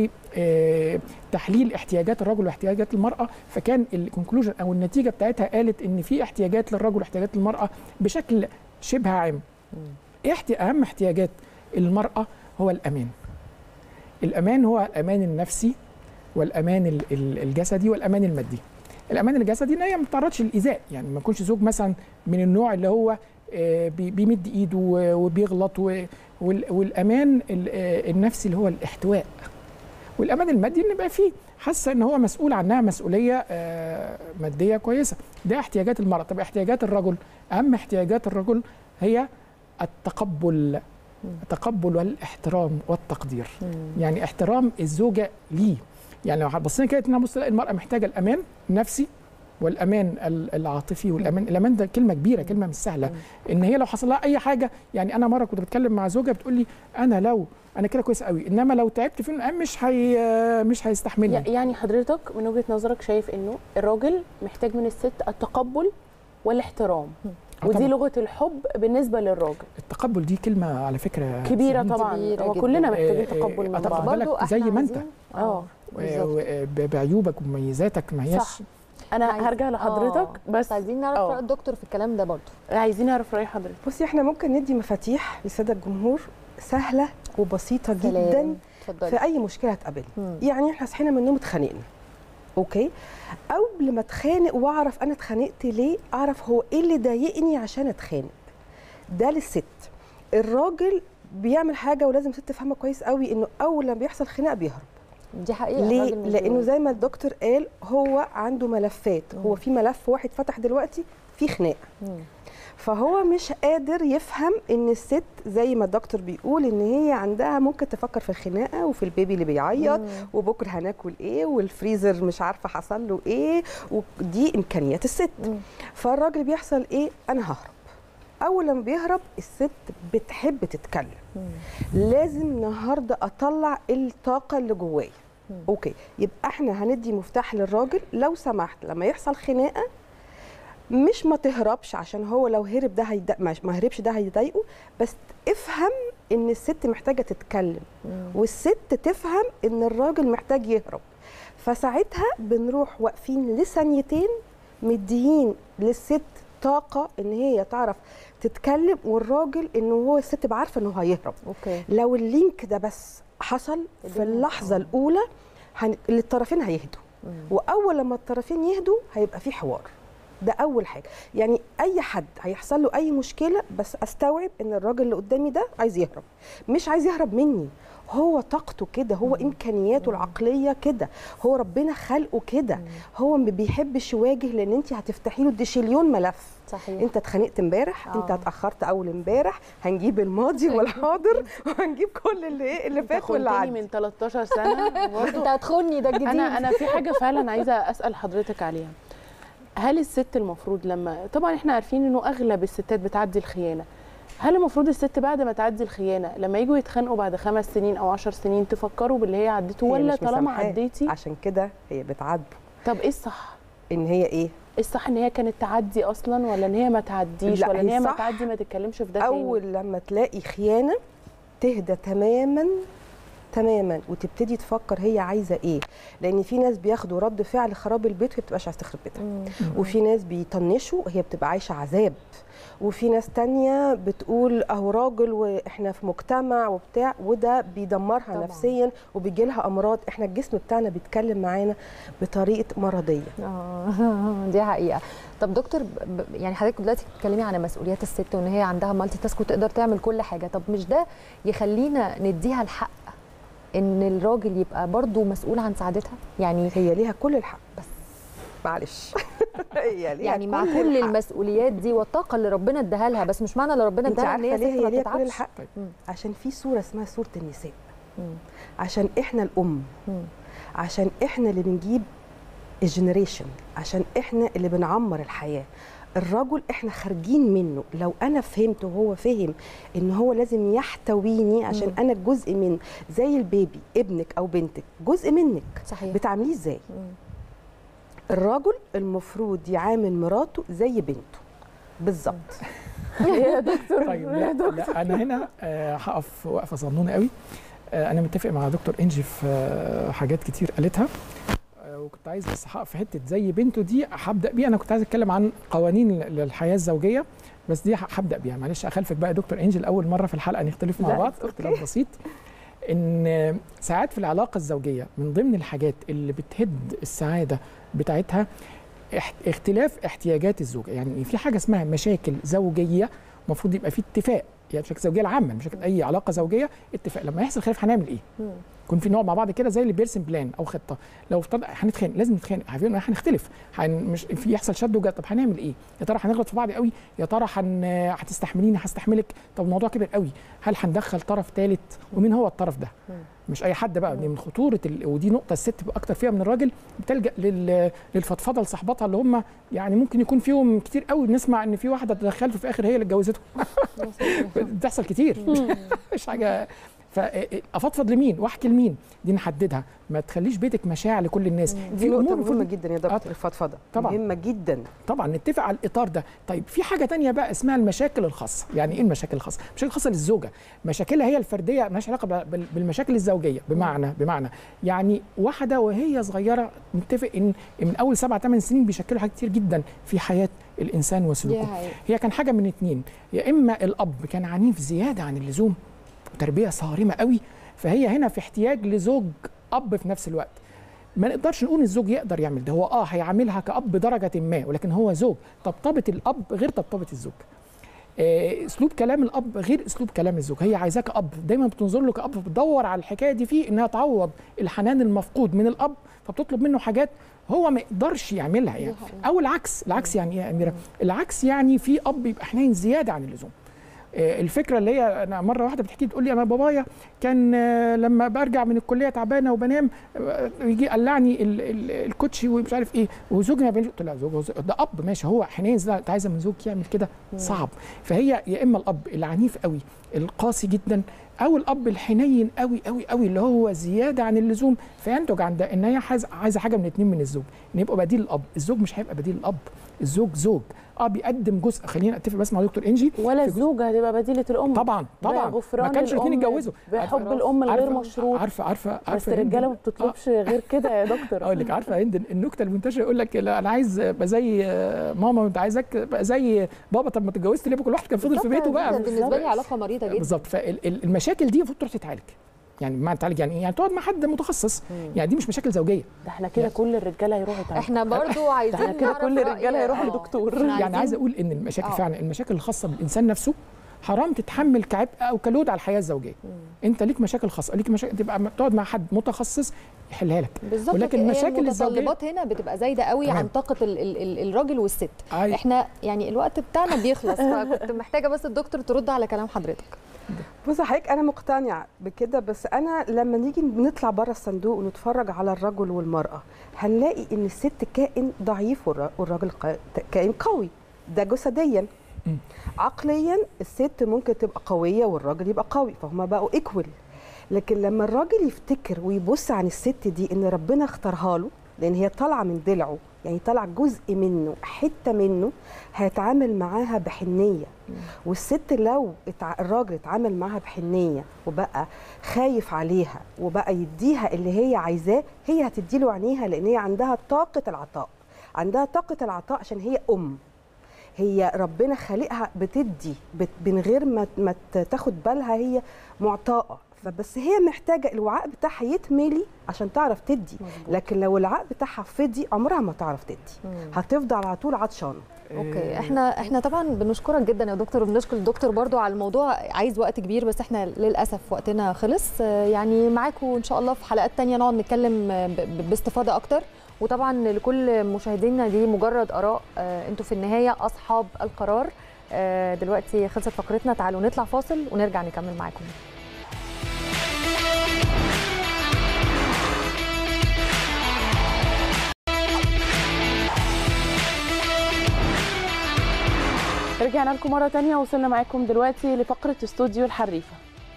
لتحليل احتياجات الرجل واحتياجات المراه فكان الكونكلوجن او النتيجه بتاعتها قالت ان في احتياجات للرجل واحتياجات المراه بشكل شبه عام ايه احتي- اهم احتياجات المراه هو الامان الامان هو الامان النفسي والامان ال- ال- الجسدي والامان المادي الامان الجسدي ان هي ما تتعرضش للايذاء يعني ما يكونش زوج مثلا من النوع اللي هو آه، بي- بيمد ايده و- وبيغلط و- وال- والامان ال- آه، النفسي اللي هو الاحتواء والامان المادي ان يبقى فيه حاسه ان هو مسؤول عنها مسؤوليه آه، ماديه كويسه ده احتياجات المراه طب احتياجات الرجل اهم احتياجات الرجل هي التقبل التقبل والاحترام والتقدير يعني احترام الزوجه ليه يعني لو بصينا كده نبص نلاقي المراه محتاجه الامان النفسي والامان ال- العاطفي والامان الامان ده كلمه كبيره كلمه مش سهله ان هي لو حصل لها اي حاجه يعني انا مره كنت بتكلم مع زوجه بتقول لي انا لو انا كده كويس قوي انما لو تعبت في الأيام مش هي مش هيستحملني يعني حضرتك من وجهه نظرك شايف انه الراجل محتاج من الست التقبل والاحترام آه ودي طبعاً. لغه الحب بالنسبه للراجل التقبل دي كلمه على فكره كبيره سليمة. طبعا كبيرة هو جداً. كلنا محتاجين آه، آه، تقبل من أتقبل. بعض بالك برضو زي إحنا ما أنت. عايزين- اه بالظبط. و- ب- بعيوبك ومميزاتك ما هياش صح. انا هرجع لحضرتك آه، بس عايزين نعرف آه. رأي الدكتور في الكلام ده برضو عايزين نعرف راي حضرتك بصي احنا ممكن ندي مفاتيح للساده الجمهور سهله وبسيطه جدا سلام اتفضلي في اي مشكله هتقابلنا مم. يعني احنا صحينا من النوم اتخانقنا اوكي قبل ما اتخانق واعرف انا اتخانقت ليه اعرف هو ايه اللي ضايقني عشان اتخانق ده للست الراجل بيعمل حاجه ولازم الست تفهمها كويس قوي انه اول لما بيحصل خناقه بيهرب دي حقيقه ليه الراجل مش لانه بيقول. زي ما الدكتور قال هو عنده ملفات هو في ملف واحد فتح دلوقتي في خناقه مم. فهو مش قادر يفهم ان الست زي ما الدكتور بيقول ان هي عندها ممكن تفكر في الخناقه وفي البيبي اللي بيعيط وبكره هناكل ايه والفريزر مش عارفه حصل له ايه ودي امكانيات الست مم. فالراجل بيحصل ايه انا ههرب اول لما بيهرب الست بتحب تتكلم مم. لازم النهارده اطلع الطاقه اللي جوايا مم. اوكي يبقى احنا هندي مفتاح للراجل لو سمحت لما يحصل خناقه مش ما تهربش عشان هو لو هرب ده هيدا ما ما هربش ده هيضايقه بس افهم ان الست محتاجه تتكلم مم. والست تفهم ان الراجل محتاج يهرب فساعتها بنروح واقفين لثانيتين مديين للست طاقه ان هي تعرف تتكلم والراجل انه هو الست تبقى عارفه انه هيهرب اوكي لو اللينك ده بس حصل في الدنيا اللحظه هتقوم. الاولى هن... الطرفين هيهدوا مم. واول لما الطرفين يهدوا هيبقى في حوار ده اول حاجه يعني اي حد هيحصل له اي مشكله بس استوعب ان الراجل اللي قدامي ده عايز يهرب مش عايز يهرب مني هو طاقته كده هو امكانياته العقليه كده هو ربنا خلقه كده هو ما بيحبش يواجه لان انت هتفتحي له ديشليون ملف صحيح انت اتخانقت امبارح آه. انت اتاخرت اول امبارح هنجيب الماضي والحاضر وهنجيب كل اللي ايه اللي فات واللي خنتني عدى من 13 سنه برضه انت هتخوني ده الجديد انا انا في حاجه فعلا عايزه اسال حضرتك عليها هل الست المفروض لما طبعا احنا عارفين انه اغلب الستات بتعدي الخيانه هل المفروض الست بعد ما تعدي الخيانه لما يجوا يتخانقوا بعد خمس سنين او عشر سنين تفكروا باللي هي عدته هي ولا مش طالما مسامحاه. عديتي عشان كده هي بتعاتبه طب ايه الصح؟ ان هي ايه ايه الصح ان هي كانت تعدي اصلا ولا ان هي ما تعديش لا، ولا ان هي هي ما صح. تعدي ما تتكلمش في ده تاني اول لما تلاقي خيانه تهدى تماما تماما وتبتدي تفكر هي عايزه ايه لان في ناس بياخدوا رد فعل خراب البيت وهي بتبقاش عايزه تخرب بيتها وفي ناس بيطنشوا وهي بتبقى عايشه عذاب وفي ناس تانية بتقول اهو راجل واحنا في مجتمع وبتاع وده بيدمرها طبعاً. طبعا. نفسيا وبيجي لها امراض احنا الجسم بتاعنا بيتكلم معانا بطريقه مرضيه آه، دي حقيقه طب دكتور ب- ب- يعني حضرتك دلوقتي بتتكلمي عن مسؤوليات الست وان هي عندها مالتي تاسك وتقدر تعمل كل حاجه طب مش ده يخلينا نديها الحق ان الراجل يبقى برضه مسؤول عن سعادتها يعني هي ليها كل الحق بس معلش هي ليها يعني مع كل الحق. المسؤوليات دي والطاقه اللي ربنا اداها لها بس مش معنى اللي ربنا انت اداها ان عارفه هي ليه ست ما هي ليها كل بتتعبش الحق مم. عشان في سوره اسمها سوره النساء مم. عشان احنا الام مم. عشان احنا اللي بنجيب الجنريشن عشان احنا اللي بنعمر الحياه الرجل احنا خارجين منه لو انا فهمت وهو فهم ان هو لازم يحتويني عشان مم. انا جزء من زي البيبي ابنك او بنتك جزء منك صحيح بتعامليه ازاي مم. الرجل المفروض يعامل مراته زي بنته بالظبط يا دكتور طيب لا, لا انا هنا آه، هقف وقفه صغنونه قوي آه، انا متفق مع دكتور انجي في آه، حاجات كتير قالتها آه، وكنت عايز بس هقف في حته زي بنته دي هبدا بيها انا كنت عايز اتكلم عن قوانين للحياه الزوجيه بس دي هبدا بيها معلش اخلفك بقى يا دكتور انجي لاول مره في الحلقه نختلف مع لا، بعض أوكي. اختلاف بسيط ان آه، ساعات في العلاقه الزوجيه من ضمن الحاجات اللي بتهد السعاده بتاعتها اح- اختلاف احتياجات الزوجه يعني في حاجه اسمها مشاكل زوجيه المفروض يبقى في اتفاق يعني مشاكل زوجيه العامه مشاكل اي علاقه زوجيه اتفاق لما يحصل خلاف هنعمل ايه مم. يكون في نوع مع بعض كده زي اللي بيرسم بلان او خطه لو افترض هنتخانق لازم نتخانق عارفين إن هنختلف هن مش في يحصل شد وجذب طب هنعمل ايه يا ترى هنغلط في بعض قوي يا ترى هن هتستحمليني هستحملك طب الموضوع كبر قوي هل هندخل طرف ثالث ومين هو الطرف ده مم. مش اي حد بقى دي من خطوره ال... ودي نقطه الست بقى اكتر فيها من الراجل بتلجا لل... للفضفضه لصاحباتها اللي هم يعني ممكن يكون فيهم كتير قوي نسمع ان في واحده تدخلت في الاخر هي اللي اتجوزته بتحصل كتير مش حاجه فافضفض نتكلم واحكي لمين دي نحددها ما تخليش بيتك مشاع لكل الناس دي نقطه المفروض- مهمه جدا يا آه، دكتور الفضفضه طبعاً. مهمه جدا طبعا نتفق على الاطار ده طيب في حاجه تانية بقى اسمها المشاكل الخاصه يعني ايه المشاكل الخاصه المشاكل الخاصه للزوجه مشاكلها هي الفرديه مالهاش علاقه بال- بالمشاكل الزوجيه بمعنى بمعنى يعني واحده وهي صغيره نتفق ان من اول سبع ثمان سنين بيشكلوا حاجات كتير جدا في حياه الانسان وسلوكه حقيقة. هي كان حاجه من اتنين يا اما الاب كان عنيف زياده عن اللزوم وتربيه صارمه قوي فهي هنا في احتياج لزوج اب في نفس الوقت ما نقدرش نقول الزوج يقدر يعمل ده هو اه هيعاملها كاب بدرجه ما ولكن هو زوج طبطبه الاب غير طبطبه الزوج آه، اسلوب كلام الاب غير اسلوب كلام الزوج هي عايزاه كاب دايما بتنظر له كاب بتدور على الحكايه دي فيه انها تعوض الحنان المفقود من الاب فبتطلب منه حاجات هو ما يقدرش يعملها يعني او العكس العكس يعني ايه يا اميره العكس يعني في اب يبقى حنين زياده عن اللزوم آه، الفكره اللي هي انا مره واحده بتحكي لي تقول لي انا بابايا كان آه، لما برجع من الكليه تعبانه وبنام آه، يجي يقلعني ال- ال- الكوتشي ومش عارف ايه وزوجي ما بيعملش قلت له لا زوج زوج- ده اب ماشي هو حنين زي- انت عايزه من زوج يعمل كده صعب فهي يا اما الاب العنيف قوي القاسي جدا او الاب الحنين قوي قوي قوي اللي هو زياده عن اللزوم فينتج عن ده ان هي عايزه عايزه حاجه من اتنين من الزوج ان يبقى بديل الاب الزوج مش هيبقى بديل الاب الزوج زوج اه بيقدم جزء خلينا اتفق بس مع دكتور انجي ولا في جزء- الزوجه هتبقى بديله الام طبعا طبعا بغفران ما كانش الاثنين الأم، يتجوزوا بحب عارفة- الام الغير عارفة- مشروط عارفه عارفه بس عارفه الرجاله هند- ما بتطلبش غير كده يا دكتور اقول لك عارفه هند النكته المنتشره يقول لك لا انا عايز ابقى زي ماما وانت عايزك ابقى زي بابا طب ما اتجوزت ليه كل واحد كان فضل في بيته بقى بالنسبه لي علاقه مريضه جدا بالظبط فالمشاكل دي المفروض تروح تتعالج يعني بمعنى تعالج يعني ايه يعني تقعد مع حد متخصص يعني دي مش مشاكل زوجيه ده احنا كده كل الرجاله هيروحوا يتعالجوا احنا برضو عايزين احنا كده نعرف كل رأي- الرجالة هيروحوا آه. لدكتور. إحنا يعني عايزين- عايز اقول ان المشاكل آه. فعلا المشاكل الخاصه بالانسان نفسه حرام تتحمل كعبء او كلود على الحياه الزوجيه انت ليك مشاكل خاصه ليك مشاكل تبقى م- تقعد مع حد متخصص يحلها لك بالظبط ولكن هي المشاكل الزوجيه المتطلبات هنا بتبقى زايده قوي تمام. عن طاقه ال ال ال الراجل والست أي. احنا يعني الوقت بتاعنا بيخلص فكنت محتاجه بس الدكتور ترد على كلام حضرتك بص حضرتك انا مقتنعه بكده بس انا لما نيجي نطلع بره الصندوق ونتفرج على الرجل والمراه هنلاقي ان الست كائن ضعيف والر- والراجل قا- كائن قوي ده جسديا مم. عقليا الست ممكن تبقى قويه والراجل يبقى قوي فهما بقوا ايكوال لكن لما الراجل يفتكر ويبص عن الست دي ان ربنا اختارها له لان هي طالعه من ضلعه يعني طالعه جزء منه حته منه هيتعامل معاها بحنيه والست لو اتع... الراجل اتعامل معاها بحنيه وبقى خايف عليها وبقى يديها اللي هي عايزاه هي هتديله عينيها لان هي عندها طاقه العطاء عندها طاقه العطاء عشان هي ام هي ربنا خالقها بتدي بت... من غير ما ما ت- تاخد بالها هي معطاءه فبس هي محتاجه الوعاء بتاعها يتملي عشان تعرف تدي لكن لو الوعاء بتاعها فضي عمرها ما تعرف تدي هتفضل على طول عطشانه اوكي احنا احنا طبعا بنشكرك جدا يا دكتور وبنشكر الدكتور برضو على الموضوع عايز وقت كبير بس احنا للاسف وقتنا خلص آه، يعني معاكم ان شاء الله في حلقات تانية نقعد نتكلم آه، ب- ب- باستفاضه اكتر وطبعا لكل مشاهدينا دي مجرد اراء آه، انتوا في النهايه اصحاب القرار آه، دلوقتي خلصت فقرتنا تعالوا نطلع فاصل ونرجع نكمل معاكم رجعنا لكم مرة تانية وصلنا معاكم دلوقتي لفقرة استوديو الحريفة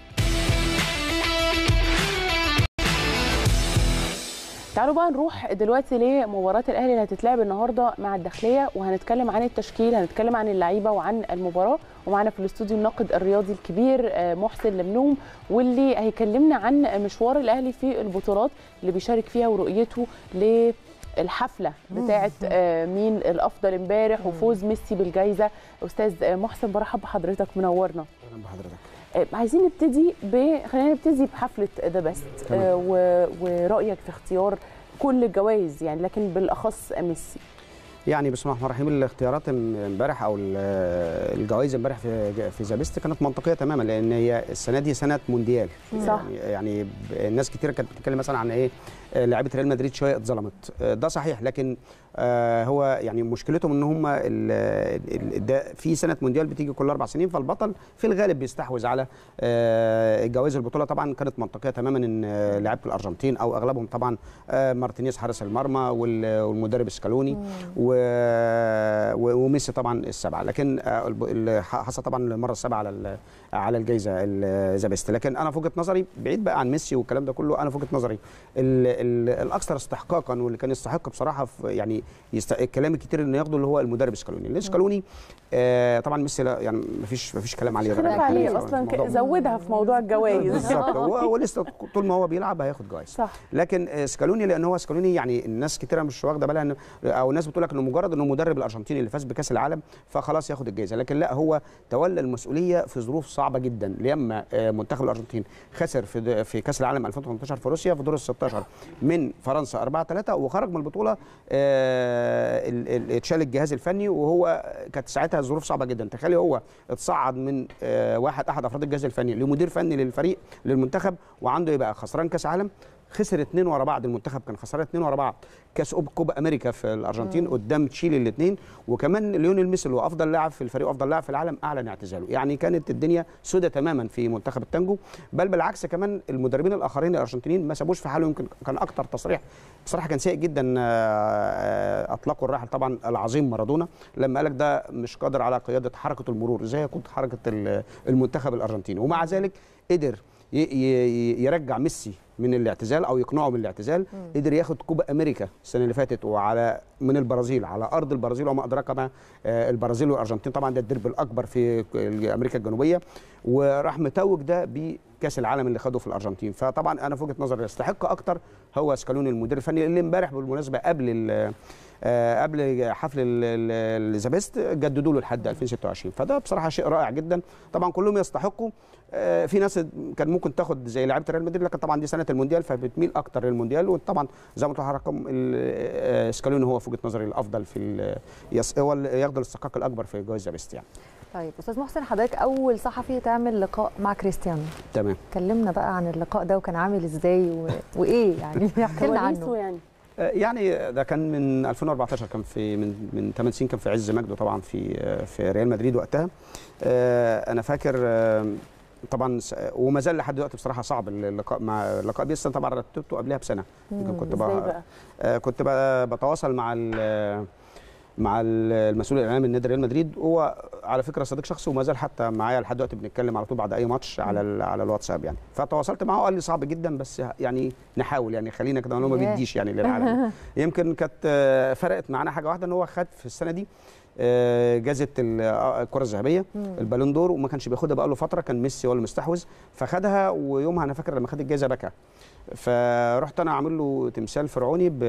تعالوا بقى نروح دلوقتي لمباراة الأهلي اللي هتتلعب النهاردة مع الداخلية وهنتكلم عن التشكيل هنتكلم عن اللعيبة وعن المباراة ومعانا في الاستوديو الناقد الرياضي الكبير آه، محسن لمنوم واللي هيكلمنا عن مشوار الأهلي في البطولات اللي بيشارك فيها ورؤيته للحفلة بتاعة آه، مين الأفضل امبارح وفوز ميسي بالجائزة أستاذ آه، محسن برحب بحضرتك منورنا اهلا بحضرتك آه، عايزين نبتدي ب خلينا نبتدي بحفله ذا بيست تمام. ورايك في اختيار كل الجوائز يعني لكن بالاخص ميسي يعني بسم الله الرحمن الرحيم الاختيارات امبارح او ال- الجوائز امبارح في في زابيست كانت منطقيه تماما لان هي السنه دي سنه مونديال صح. يعني, يعني ب- الناس كتير كانت بتتكلم مثلا عن ايه آه، لعيبه ريال مدريد شويه اتظلمت آه، ده صحيح لكن آه، هو يعني مشكلتهم ان هم ال- ال- ده في سنه مونديال بتيجي كل اربع سنين فالبطل في الغالب بيستحوذ على آه، جوائز البطوله طبعا كانت منطقيه تماما ان آه، لعيبه الارجنتين او اغلبهم طبعا آه، مارتينيز حارس المرمى وال- والمدرب سكالوني و... و- وميسي طبعا السبعه لكن آه، الب- ال- ح- حصل طبعا المره السابعه على ال- على الجائزه الزابيست لكن انا في وجهه نظري بعيد بقى عن ميسي والكلام ده كله انا في وجهه نظري ال... ال... الاكثر استحقاقا واللي كان يستحق بصراحه في يعني يست... الكلام الكتير انه ياخده اللي هو المدرب سكالوني لان سكالوني آه طبعا ميسي لا يعني ما فيش ما فيش كلام عليه خلاف الراجل عليه كويس. اصلا ك- الموضوع- زودها في موضوع الجوائز بالظبط هو هو لسه طول ما هو بيلعب هياخد جوائز صح لكن آه، سكالوني لان هو سكالوني يعني الناس كتيره مش واخده بالها إن- او الناس بتقول لك انه مجرد انه مدرب الارجنتيني اللي فاز بكاس العالم فخلاص ياخد الجائزه لكن لا هو تولى المسؤوليه في ظروف صعبه جدا لما آه، منتخب الارجنتين خسر في د- في كاس العالم 2018 في روسيا في دور ال 16 من فرنسا 4 3 وخرج من البطوله آه، ال- ال- اتشال الجهاز الفني وهو كانت ساعتها ظروف صعبه جدا تخيلي هو اتصعد من آه، واحد احد افراد الجهاز الفني لمدير فني للفريق للمنتخب وعنده يبقى خسران كاس عالم خسر اثنين ورا بعض المنتخب كان خسران اثنين ورا بعض كاس أوب- كوبا امريكا في الارجنتين قدام تشيلي الاثنين وكمان ليونيل ميسي اللي هو افضل لاعب في الفريق وافضل لاعب في العالم اعلن اعتزاله يعني كانت الدنيا سودة تماما في منتخب التانجو بل بالعكس كمان المدربين الاخرين الارجنتينيين ما سابوش في حاله يمكن كان اكتر تصريح بصراحه كان سيء جدا آه، آه، اطلقوا الراحل طبعا العظيم مارادونا لما قال لك ده مش قادر على قياده حركه المرور زي كنت حركه ال- المنتخب الارجنتيني ومع ذلك قدر ي- ي- يرجع ميسي من الاعتزال او يقنعه من الاعتزال قدر ياخد كوبا امريكا السنه اللي فاتت وعلى من البرازيل على ارض البرازيل وما ادراك ما آه، البرازيل والارجنتين طبعا ده الدرب الاكبر في امريكا الجنوبيه وراح متوج ده بكاس العالم اللي خده في الارجنتين فطبعا انا في وجهه نظري يستحق اكتر هو سكالوني المدير الفني اللي امبارح بالمناسبه قبل ال- آه، قبل حفل ال- ال- اليزابيث جددوا له لحد 2026 فده بصراحه شيء رائع جدا طبعا كلهم يستحقوا آه، في ناس كان ممكن تاخد زي لعيبه ريال مدريد لكن طبعا دي سنه المونديال فبتميل اكتر للمونديال وطبعا زي ما قلت لحضراتكم ال- آه، سكالوني هو في وجهه نظري الافضل في ال- يس- هو اللي ياخد الاستحقاق الاكبر في جوائز بيست يعني طيب استاذ محسن حضرتك اول صحفي تعمل لقاء مع كريستيانو تمام كلمنا بقى عن اللقاء ده وكان عامل ازاي و... وايه يعني احكي لنا كواليسه عنه يعني آه، يعني ده كان من 2014 كان في من من 8 سنين كان في عز مجده طبعا في آه، في ريال مدريد وقتها آه، انا فاكر آه، طبعا س- وما زال لحد دلوقتي بصراحه صعب اللقاء مع اللقاء بيس أنا طبعا رتبته قبلها بسنه يمكن كنت ازاي بقى بقى آه، كنت بقى بتواصل مع ال- مع ال- المسؤول الاعلامي من نادي ريال مدريد هو على فكره صديق شخصي وما زال حتى معايا لحد دلوقتي بنتكلم على طول بعد اي ماتش على ال- على الواتساب يعني فتواصلت معاه قال لي صعب جدا بس يعني نحاول يعني خلينا كده هو ما ياه. بيديش يعني للعالم يمكن كانت آه، فرقت معانا حاجه واحده ان هو خد في السنه دي آه، جائزه ال- آه، الكره الذهبيه البالون دور وما كانش بياخدها بقى له فتره كان ميسي هو اللي مستحوذ فخدها ويومها انا فاكر لما خد الجائزه بكى فرحت انا عامل له تمثال فرعوني ب...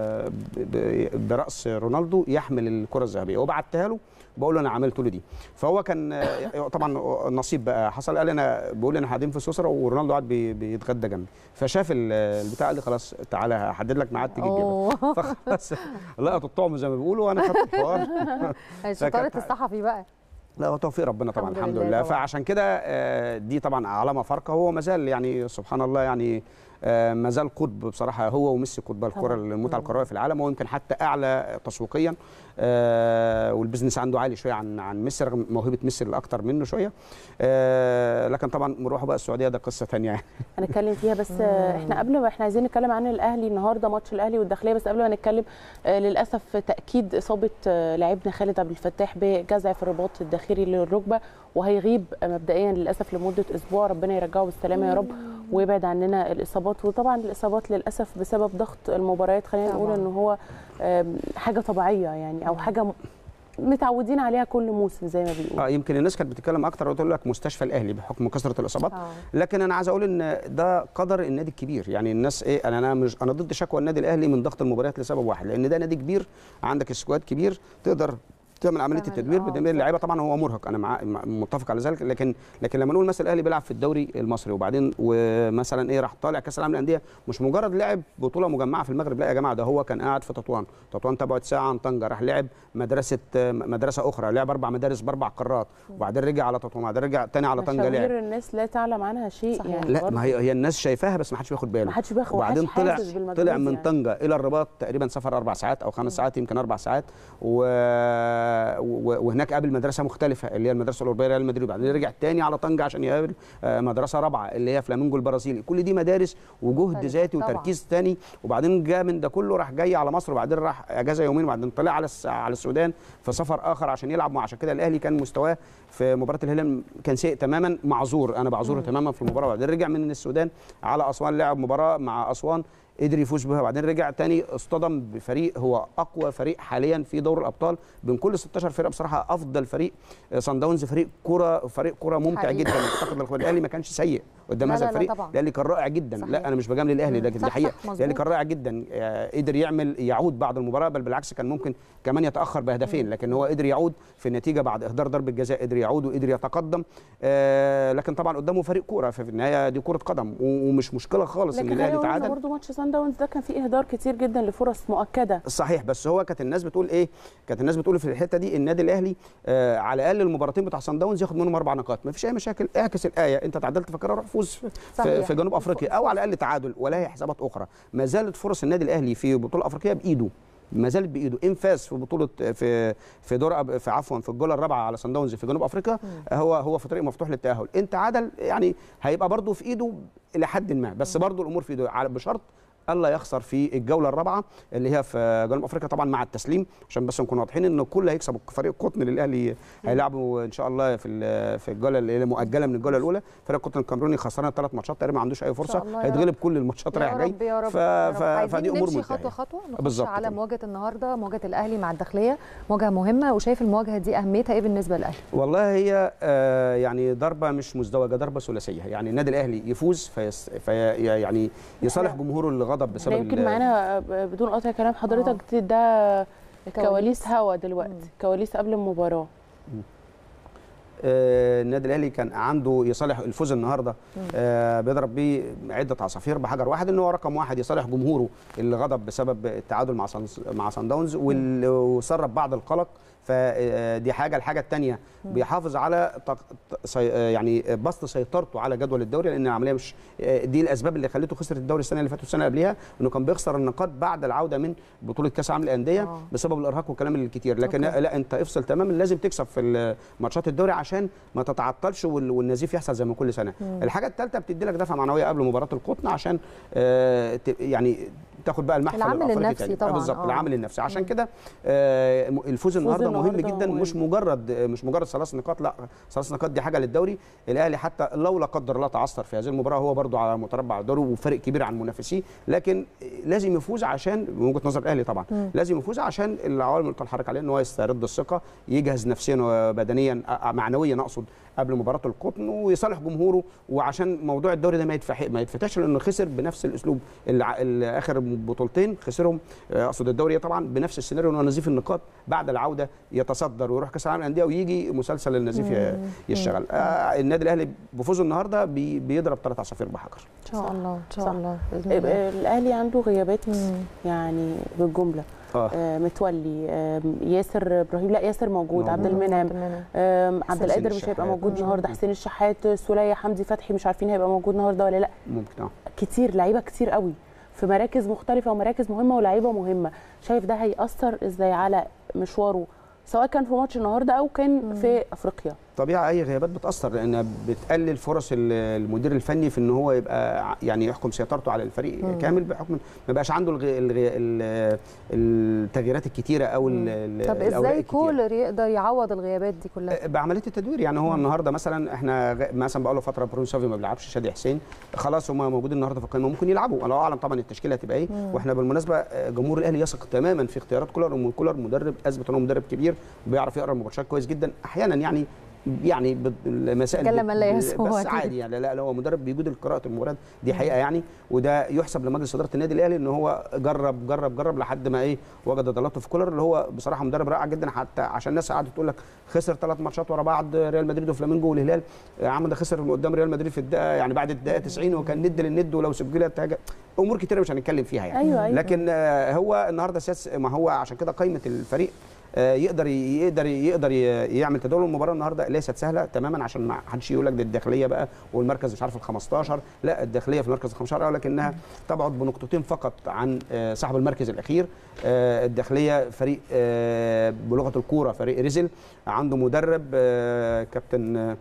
ب... براس رونالدو يحمل الكره الذهبيه وبعتها له بقول له انا عملت له دي فهو كان آه، طبعا النصيب بقى حصل قال لي انا بقول لي انا قاعدين في سويسرا ورونالدو قاعد بي... بيتغدى جنبي فشاف ال- البتاع قال لي خلاص تعالى هحدد لك ميعاد تيجي تجيبها أوه. فخلاص لقط الطعم زي ما بيقولوا وانا خدت الحوار شطاره فكانت- الصحفي بقى لا هو توفيق ربنا طبعا الحمد الحمد لله لله طبعاً. فعشان كده آه، دي طبعا علامه فارقه هو ما زال يعني سبحان الله يعني آه، ما زال قطب بصراحه هو وميسي قطب الكره طبعاً. المتعه الكرويه في العالم هو يمكن حتى اعلى تسويقيا آه، والبزنس عنده عالي شويه عن عن ميسي رغم موهبه ميسي اللي اكتر منه شويه آه، لكن طبعا مروحه بقى السعوديه ده قصه ثانيه يعني هنتكلم فيها بس آه، احنا قبل ما احنا عايزين نتكلم عن الاهلي النهارده ماتش الاهلي والداخليه بس قبل ما نتكلم آه، للاسف تاكيد اصابه آه، لاعبنا خالد عبد الفتاح بجزع في الرباط الداخلي للركبه وهيغيب آه، مبدئيا للاسف لمده اسبوع ربنا يرجعه بالسلامه يا رب ويبعد عننا الاصابات وطبعا الاصابات للاسف بسبب ضغط المباريات خلينا نقول طبعاً. ان هو آم، حاجه طبيعيه يعني او حاجه م- متعودين عليها كل موسم زي ما بيقولوا اه يمكن الناس كانت بتتكلم اكتر وتقول لك مستشفى الاهلي بحكم كثره الاصابات آه. لكن انا عايز اقول ان ده قدر النادي الكبير يعني الناس ايه انا انا مش انا ضد شكوى النادي الاهلي من ضغط المباريات لسبب واحد لان ده نادي كبير عندك سكواد كبير تقدر تعمل عمليه تعمل- التدوير آه، بتدوير بالظبط. اللعيبه طبعا هو مرهق انا مع متفق على ذلك لكن لكن لما نقول مثلا الاهلي بيلعب في الدوري المصري وبعدين ومثلا ايه راح طالع كاس العالم للانديه مش مجرد لعب بطوله مجمعه في المغرب لا يا جماعه ده هو كان قاعد في تطوان تطوان تبعد ساعه عن طنجه راح لعب مدرسه مدرسه اخرى لعب اربع مدارس باربع قارات وبعدين رجع على تطوان وبعدين رجع تاني على طنجه لعب مشاوير الناس لا تعلم عنها شيء صحيح. يعني لا برضه. ما هي هي الناس شايفاها بس ما حدش بياخد باله ما حدش بياخد وبعدين ومحدش طلع حاسس بالمجهود طلع من يعني. طنجه الى الرباط تقريبا سفر اربع ساعات او خمس ساعات يمكن اربع ساعات و... و... وهناك قابل مدرسه مختلفه اللي هي المدرسه الاوروبيه ريال مدريد وبعدين رجع تاني على طنجه عشان يقابل آه، مدرسه رابعه اللي هي فلامينجو البرازيلي كل دي مدارس وجهد مختلفة ذاتي طبعاً. وتركيز تاني وبعدين جاء من ده كله راح جاي على مصر وبعدين راح اجازه يومين وبعدين طلع على الس... على السودان في سفر اخر عشان يلعب وعشان كده الاهلي كان مستواه في مباراه الهلال كان سيء تماما معذور انا بعذره تماما في المباراه وبعدين رجع من السودان على اسوان لعب مباراه مع اسوان قدر يفوز بها وبعدين رجع تاني اصطدم بفريق هو اقوى فريق حاليا في دور الابطال بين كل 16 فرقه بصراحه افضل فريق صن داونز فريق كره فريق كره ممتع حقيقي. جدا اعتقد الأخوة. الاهلي ما كانش سيء قدام لا، هذا لا، لا الفريق طبعاً. الاهلي كان رائع جدا صحيح. لا انا مش بجامل الاهلي ده مم. دي صح، حقيقه صح، مظبوط. الاهلي كان رائع جدا آه، قدر يعمل يعود بعد المباراه بل بالعكس كان ممكن كمان يتاخر بهدفين لكن هو قدر يعود في النتيجه بعد اهدار ضربه جزاء قدر يعود وقدر يتقدم آه، لكن طبعا قدامه فريق كوره ففي النهايه دي كره قدم و- ومش مشكله خالص ان لكن الاهلي خلينا تعادل برضه ماتش سان داونز ده كان فيه اهدار كتير جدا لفرص مؤكده صحيح بس هو كانت الناس بتقول ايه كانت الناس بتقول في الحته دي النادي الاهلي آه على الاقل المباراتين بتاع سان داونز ياخد منهم اربع نقاط ما فيش اي مشاكل اعكس الايه انت تعادلت فكره روح فوز في, في, صحيح. في جنوب افريقيا او على الاقل تعادل ولا هي حسابات اخرى ما زالت فرص النادي الاهلي في بطوله افريقيه بايده ما زالت بايده ان فاز في بطوله في في دور أب- في عفوا في الجوله الرابعه على سان داونز في جنوب افريقيا هو هو في طريق مفتوح للتاهل ان تعادل يعني هيبقى برضه في ايده الى حد ما بس برضه الامور في ايده على- بشرط الا يخسر في الجوله الرابعه اللي هي في جنوب افريقيا طبعا مع التسليم عشان بس نكون واضحين ان الكل هيكسب فريق قطن للاهلي هيلعبوا ان شاء الله في ال- في الجوله اللي هي مؤجله من الجوله الاولى فريق قطن الكاميروني خسران ثلاث ماتشات تقريبا ما عندوش اي فرصه الله يا هيتغلب كل الماتشات رايح يا جاي رب يا رب, ف... يا رب. ف... عايزين فدي امور نمشي منتهيه خطوه خطوه نخش بالظبط على كده. مواجهه النهارده مواجهه الاهلي مع الداخليه مواجهه مهمه وشايف المواجهه دي اهميتها ايه بالنسبه للاهلي والله هي آه، يعني ضربه مش مزدوجه ضربه ثلاثيه يعني النادي الاهلي يفوز فيس في يعني يصالح جمهوره اللي غضب بسبب احنا يمكن ال- معانا بدون قطع كلام حضرتك ده كواليس هوا دلوقتي كواليس قبل المباراه آه، النادي الاهلي كان عنده يصالح الفوز النهارده آه، بيضرب بيه عده عصافير بحجر واحد ان هو رقم واحد يصالح جمهوره اللي غضب بسبب التعادل مع صن- مع سان داونز وال- وسرب بعض القلق فدي حاجه الحاجه الثانيه بيحافظ على تق- ت- سي- آه، يعني بسط سيطرته على جدول الدوري لان العمليه مش آه، دي الاسباب اللي خلته خسر الدوري السنه اللي فاتت والسنه اللي قبلها انه كان بيخسر النقاط بعد العوده من بطوله كاس العالم للانديه آه. بسبب الارهاق والكلام الكتير لكن أوكي. لا انت افصل تماما لازم تكسب في ماتشات الدوري عشان ما تتعطلش وال- والنزيف يحصل زي ما كل سنه الحاجه الثالثه بتدي لك دفعه معنويه قبل مباراه القطن عشان آه ت- يعني تاخد بقى المحفل العامل الأفريقي النفسي تاني. آه طبعاً، بالظبط آه. العامل النفسي عشان كده آه م- الفوز النهارده مهم النهاردة جدا مهم. مش مجرد مش مجرد ثلاث نقاط لا ثلاث نقاط دي حاجه للدوري الاهلي حتى لو لا قدر الله تعثر في هذه المباراه هو برضو على متربع الدوري وفرق كبير عن منافسيه لكن لازم يفوز عشان من وجهه نظر الاهلي طبعا لازم يفوز عشان العوامل اللي بتنحرك عليه ان هو يسترد الثقه يجهز نفسيا وبدنيا آه، آه، معنويا اقصد قبل مباراه القطن ويصالح جمهوره وعشان موضوع الدوري ده ما يتفح ما يتفتحش لانه خسر بنفس الاسلوب اللي ع- اللي اخر بطولتين خسرهم آه، اقصد الدوري طبعا بنفس السيناريو انه نزيف النقاط بعد العوده يتصدر ويروح كاس العالم للانديه ويجي مسلسل النزيف ي- يشتغل آه النادي الاهلي بفوزه النهارده بي بيضرب ثلاث عصافير بحجر ان شاء صح، الله ان شاء صح. الله باذن الله آه، الاهلي عنده غيابات مم. يعني بالجمله اه آه، متولي آه، ياسر ابراهيم لا ياسر موجود موجود. عبد المنعم آم، عبد حسين القادر مش الشحات. هيبقى موجود مم. النهارده حسين الشحات سولية حمدي فتحي مش عارفين هيبقى موجود النهارده ولا لا ممكن اه كتير لعيبه كتير قوي في مراكز مختلفه ومراكز مهمه ولاعيبه مهمه شايف ده هيأثر ازاي على مشواره سواء كان في ماتش النهارده او كان في افريقيا طبيعي اي غيابات بتاثر لانها بتقلل فرص ال- المدير الفني في ان هو يبقى ع- يعني يحكم سيطرته على الفريق مم. كامل بحكم ما بقاش عنده الغي الغي ال- التغييرات الكتيره او ال- ال- طب الأوراق ازاي الكتيرة. كولر يقدر يعوض الغيابات دي كلها بعمليه التدوير يعني هو النهارده مثلا احنا غ- مثلا بقى له فتره برون سافي ما بيلعبش شادي حسين خلاص هم موجودين النهارده في القائمه ممكن يلعبوا الله اعلم طبعا التشكيله هتبقى ايه واحنا بالمناسبه آه، جمهور الاهلي يثق تماما في اختيارات كولر ومن كولر مدرب اثبت انه مدرب كبير بيعرف يقرا الماتشات كويس جدا احيانا يعني يعني بال- المسائل يتكلم بت- من لا يسهو بس أكيد. عادي يعني لا لا هو مدرب بيجود قراءه المباريات دي حقيقه يعني وده يحسب لمجلس اداره النادي الاهلي ان هو جرب جرب جرب لحد ما ايه وجد ضلاته في كولر اللي هو بصراحه مدرب رائع جدا حتى عشان الناس قعدت تقول لك خسر ثلاث ماتشات ورا بعض ريال مدريد وفلامينجو والهلال آه، عمل ده خسر من قدام ريال مدريد في الدقيقه يعني بعد الدقيقه 90 وكان ند للند ولو سجلت حاجه امور كتيره مش هنتكلم فيها يعني ايوه ايوه لكن آه، هو النهارده سياس ما هو عشان كده قائمه الفريق آه، يقدر يقدر يقدر ي- يعمل تداول المباراه النهارده ليست سهله تماما عشان ما حدش يقول لك دي الداخليه بقى والمركز مش عارف ال 15 لا الداخليه في المركز ال 15 ولكنها تبعد بنقطتين فقط عن آه، صاحب المركز الاخير آه، الداخليه فريق آه، بلغه الكوره فريق ريزل عنده مدرب آه، كابتن آه،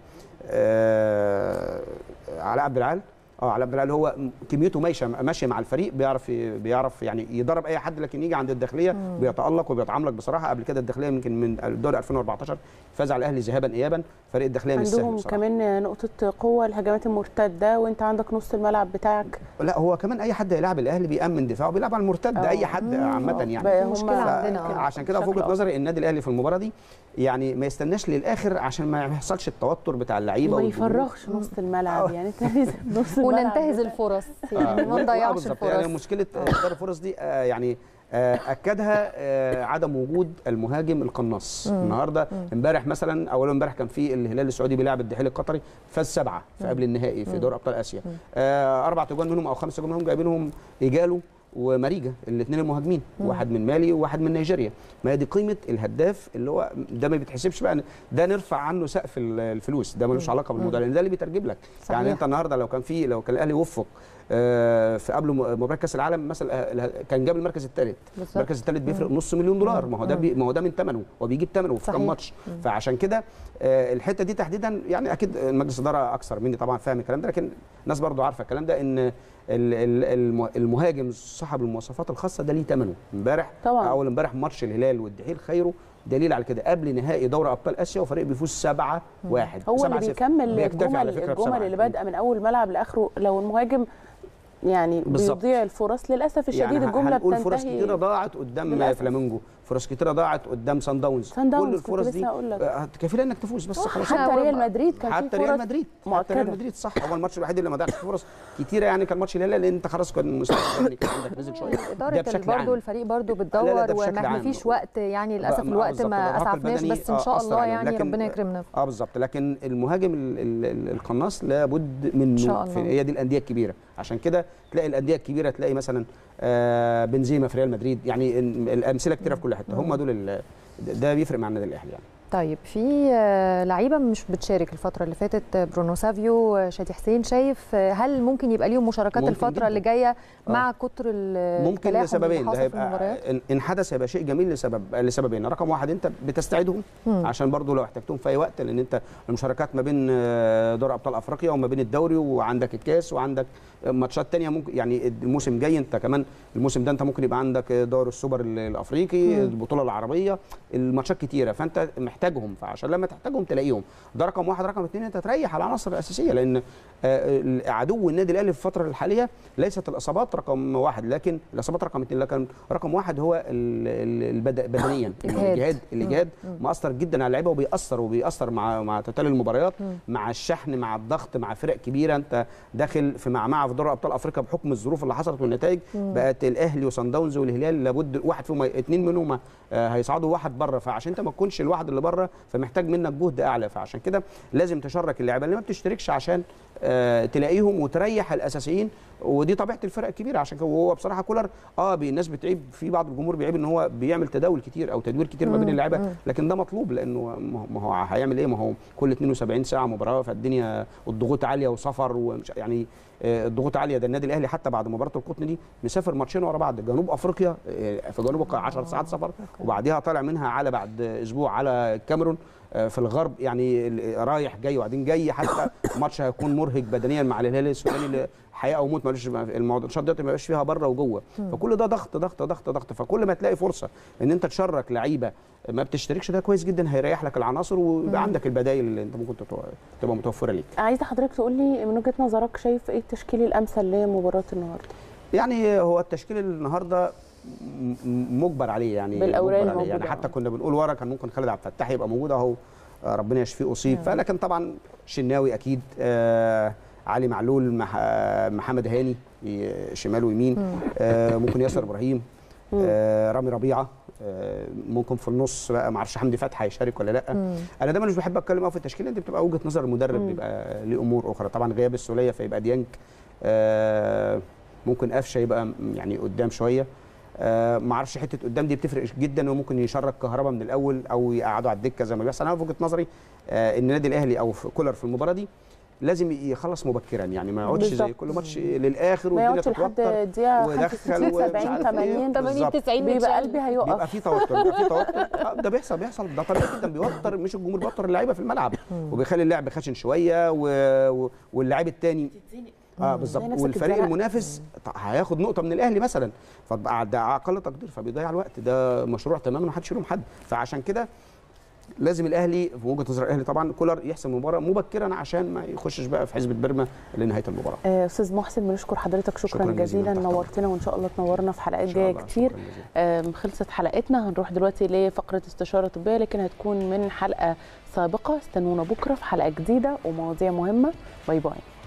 آه، علاء عبد العال اه علاء عبد العال هو كميته ماشيه ماشيه مع الفريق بيعرف بيعرف يعني يدرب اي حد لكن يجي عند الداخليه بيتالق وبيتعاملك بصراحه قبل كده الداخليه يمكن من الدوري 2014 فاز على الاهلي ذهابا ايابا فريق الداخليه مش سهل عندهم بصراحه كمان نقطه قوه الهجمات المرتده وانت عندك نص الملعب بتاعك لا هو كمان اي حد هيلاعب الاهلي بيامن دفاعه بيلعب على المرتد آه. اي حد عامه بقى يعني هم مشكلة عندنا، آه. عشان كده في بشكل وجهه أكبر. نظري النادي الاهلي في المباراه دي يعني ما يستناش للاخر عشان ما يحصلش التوتر بتاع اللعيبه وما والجمهور. يفرغش نص الملعب آه. يعني انت لازم نص الملعب وننتهز بتاعك. الفرص آه، يعني ما آه، نضيعش بالظبط. يعني الفرص مشكله اهدار الفرص دي آه، يعني آه، اكدها آه، عدم وجود المهاجم القناص النهارده امبارح مثلا اولا امبارح كان في الهلال السعودي بيلعب الدحيل القطري فاز سبعه في قبل النهائي في دوري ابطال اسيا آه، اربع تجوان منهم او خمس تجوان منهم جايبينهم ايجالو وماريجا الاثنين المهاجمين واحد من مالي وواحد من نيجيريا ما هي دي قيمه الهداف اللي هو ده ما بيتحسبش بقى ده نرفع عنه سقف ال- الفلوس ده ملوش علاقه بالموضوع لان ده اللي بيترجم لك صحيح. يعني انت النهارده لو كان في لو كان الاهلي وفق آه، في قبل م- مباراه كاس العالم مثلا آه، كان جاب المركز الثالث بالظبط المركز الثالث بيفرق نص مليون دولار ما هو ده بي ما هو ده من ثمنه هو بيجيب ثمنه في صحيح. كام ماتش فعشان كده آه، الحته دي تحديدا يعني اكيد مجلس الاداره اكثر مني طبعا فاهم الكلام ده لكن الناس برضو عارفه الكلام ده ان ال- ال- الم- المهاجم صاحب المواصفات الخاصه ده ليه ثمنه امبارح طبعاً. اول امبارح ماتش الهلال والدحيل خيره دليل على كده قبل نهائي دوري ابطال اسيا وفريق بيفوز 7 1 هو اللي بيكمل بيكتفي على الجمل فكرة الجمل بسبعة. اللي بادئه من اول ملعب لاخره لو المهاجم يعني بالظبط. بيضيع الفرص للاسف الشديد يعني الجمله هنقول فرص بتنتهي كتيره ضاعت قدام للأسف. فلامينجو فرص كتيره ضاعت قدام سان داونز سان داونز كل كنت الفرص لسه دي هقول لك. آه، كفيله انك تفوز بس خلاص حتى ريال مدريد كان حتى في ريال فرص مدريد حتى مؤكدة. ريال مدريد صح هو الماتش الوحيد اللي ما ضيعش فيه فرص كتيره يعني كان ماتش الهلال لان انت خلاص كان مستوى يعني كان عندك نزل شويه ده اداره بشكل برضه عام الفريق برضه لا، لا، ده بتدور بشكل وما عام. فيش وقت يعني للاسف بقى- الوقت بالظبط، ما الإرهاق اسعفناش البدني، بس ان آه، شاء أثر الله عليهم. يعني لكن- ربنا يكرمنا اه بالظبط لكن المهاجم ال- ال- ال- القناص لابد منه شاء في الله. هي دي الانديه الكبيره عشان كده تلاقي الانديه الكبيره تلاقي مثلا آه، بنزيما في ريال مدريد يعني ال- الامثله كتيره في كل حته هم دول ال- ده بيفرق مع النادي الاهلي يعني طيب في آه، لعيبه مش بتشارك الفتره اللي فاتت آه، برونو سافيو آه، شادي حسين شايف آه، هل ممكن يبقى ليهم مشاركات ممكن الفتره جداً. اللي جايه مع كتر ال- ممكن التلاحم لسببين اللي ده حاصل في هيبقى المباريات إن- ان حدث هيبقى شيء جميل لسبب لسببين رقم واحد انت بتستعيدهم مم. عشان برضو لو احتجتهم في اي وقت لان انت المشاركات ما بين آه، دوري ابطال افريقيا وما بين الدوري وعندك الكاس وعندك ماتشات تانية ممكن يعني الموسم جاي انت كمان الموسم ده انت ممكن يبقى عندك دوري السوبر ال- الافريقي البطوله العربيه الماتشات كتيره فانت محتاجهم فعشان لما تحتاجهم تلاقيهم ده رقم واحد رقم اثنين انت تريح على العناصر الاساسيه لان آه، عدو النادي الاهلي في الفتره الحاليه ليست الاصابات رقم واحد لكن الاصابات رقم اثنين لكن رقم واحد هو ال- ال- البد- بدنيا الإجهاد. الاجهاد الاجهاد مأثر جدا على اللعيبه وبيأثر وبيأثر مع مع تتالي المباريات مع الشحن مع الضغط مع فرق كبيره انت داخل في معمعه في دوري ابطال افريقيا بحكم الظروف اللي حصلت والنتائج بقت الاهلي وصن داونز والهلال لابد واحد فيهم اثنين منهم آه، هيصعدوا واحد بره فعشان انت ما تكونش الواحد اللي بره فمحتاج منك جهد اعلى فعشان كده لازم تشرك اللعيبه اللي ما بتشتركش عشان آه، تلاقيهم وتريح الاساسيين ودي طبيعه الفرق الكبيره عشان كده وهو بصراحه كولر اه بي- الناس بتعيب في بعض الجمهور بيعيب ان هو بيعمل تداول كتير او تدوير كتير ما بين اللعيبه لكن ده مطلوب لانه ما هو- ما هو هيعمل ايه ما هو كل 72 ساعه مباراه فالدنيا والضغوط عاليه وسفر ومش يعني آه، الضغوط عاليه ده النادي الاهلي حتى بعد مباراه القطن دي مسافر ماتشين ورا بعض جنوب افريقيا آه، في جنوب 10 ساعات سفر وبعديها طالع منها على بعد اسبوع على الكاميرون آه، في الغرب يعني ال- رايح جاي وبعدين جاي حتى ماتش هيكون مرهق بدنيا مع الهلال السوداني اللي حياه او موت مالوش الماتشات ديت ما بيبقاش فيها بره وجوه فكل ده ضغط ضغط ضغط ضغط فكل ما تلاقي فرصه ان انت تشرك لعيبه ما بتشتركش ده كويس جدا هيريح لك العناصر ويبقى عندك البدائل اللي انت ممكن تتو- تبقى متوفره ليك عايزه حضرتك تقول لي من وجهه نظرك شايف ايه التشكيل الامثل لمباراه النهارده يعني هو التشكيل النهارده م- م- مجبر عليه يعني بالأوراق مجبر عليه يعني الموجودة. حتى كنا بنقول ورا كان ممكن خالد عبد الفتاح يبقى موجود اهو آه، ربنا يشفيه اصيب فلكن طبعا شناوي اكيد آه علي معلول مح آه، محمد هاني ي- شمال ويمين آه ممكن ياسر ابراهيم آه رامي ربيعه آه ممكن في النص بقى ما اعرفش حمدي فتحي هيشارك ولا لا انا دايما مش بحب اتكلم قوي في التشكيله دي بتبقى وجهه نظر المدرب بيبقى ليه امور اخرى طبعا غياب السوليه فيبقى ديانج آه ممكن قفشه يبقى م- يعني قدام شويه آه ما اعرفش حته قدام دي بتفرق جدا وممكن يشرك كهربا من الاول او يقعدوا على الدكه زي ما بيحصل انا في وجهه نظري آه ان النادي الاهلي او في كولر في المباراه دي لازم يخلص مبكرا يعني ما يقعدش زي بالظبط. كل ماتش للاخر ما والدنيا يقعدش لحد تتوتر الدقيقه ودخل 65 ومش 70 عارف إيه. 80 80 بالظبط. 90 بيبقى متشال. قلبي بيبقى هيقف في توتر بيبقى في توتر آه، ده بيحصل بيحصل ده طبيعي جدا بيوتر مش الجمهور بيوتر اللعيبه في الملعب وبيخلي اللعب خشن شويه و... و... واللاعب الثاني اه بالظبط نفسك والفريق اتزنقت. المنافس ط- هياخد نقطه من الاهلي مثلا فبقى ده اقل تقدير فبيضيع الوقت ده مشروع تماما ومحدش يلوم حد فعشان كده لازم الاهلي في وجهه نظر الاهلي طبعا كولر يحسم المباراه مبكرا عشان ما يخشش بقى في حزب بيرما لنهايه المباراه آه، استاذ محسن بنشكر حضرتك شكرا, شكراً جزيلاً، جزيلا تحت نورتنا وان شاء الله تنورنا في حلقات إن شاء جايه الله. كتير شكراً جزيلاً. آم، خلصت حلقتنا هنروح دلوقتي لفقره استشاره طبيه لكن هتكون من حلقه سابقه استنونا بكره في حلقه جديده ومواضيع مهمه باي باي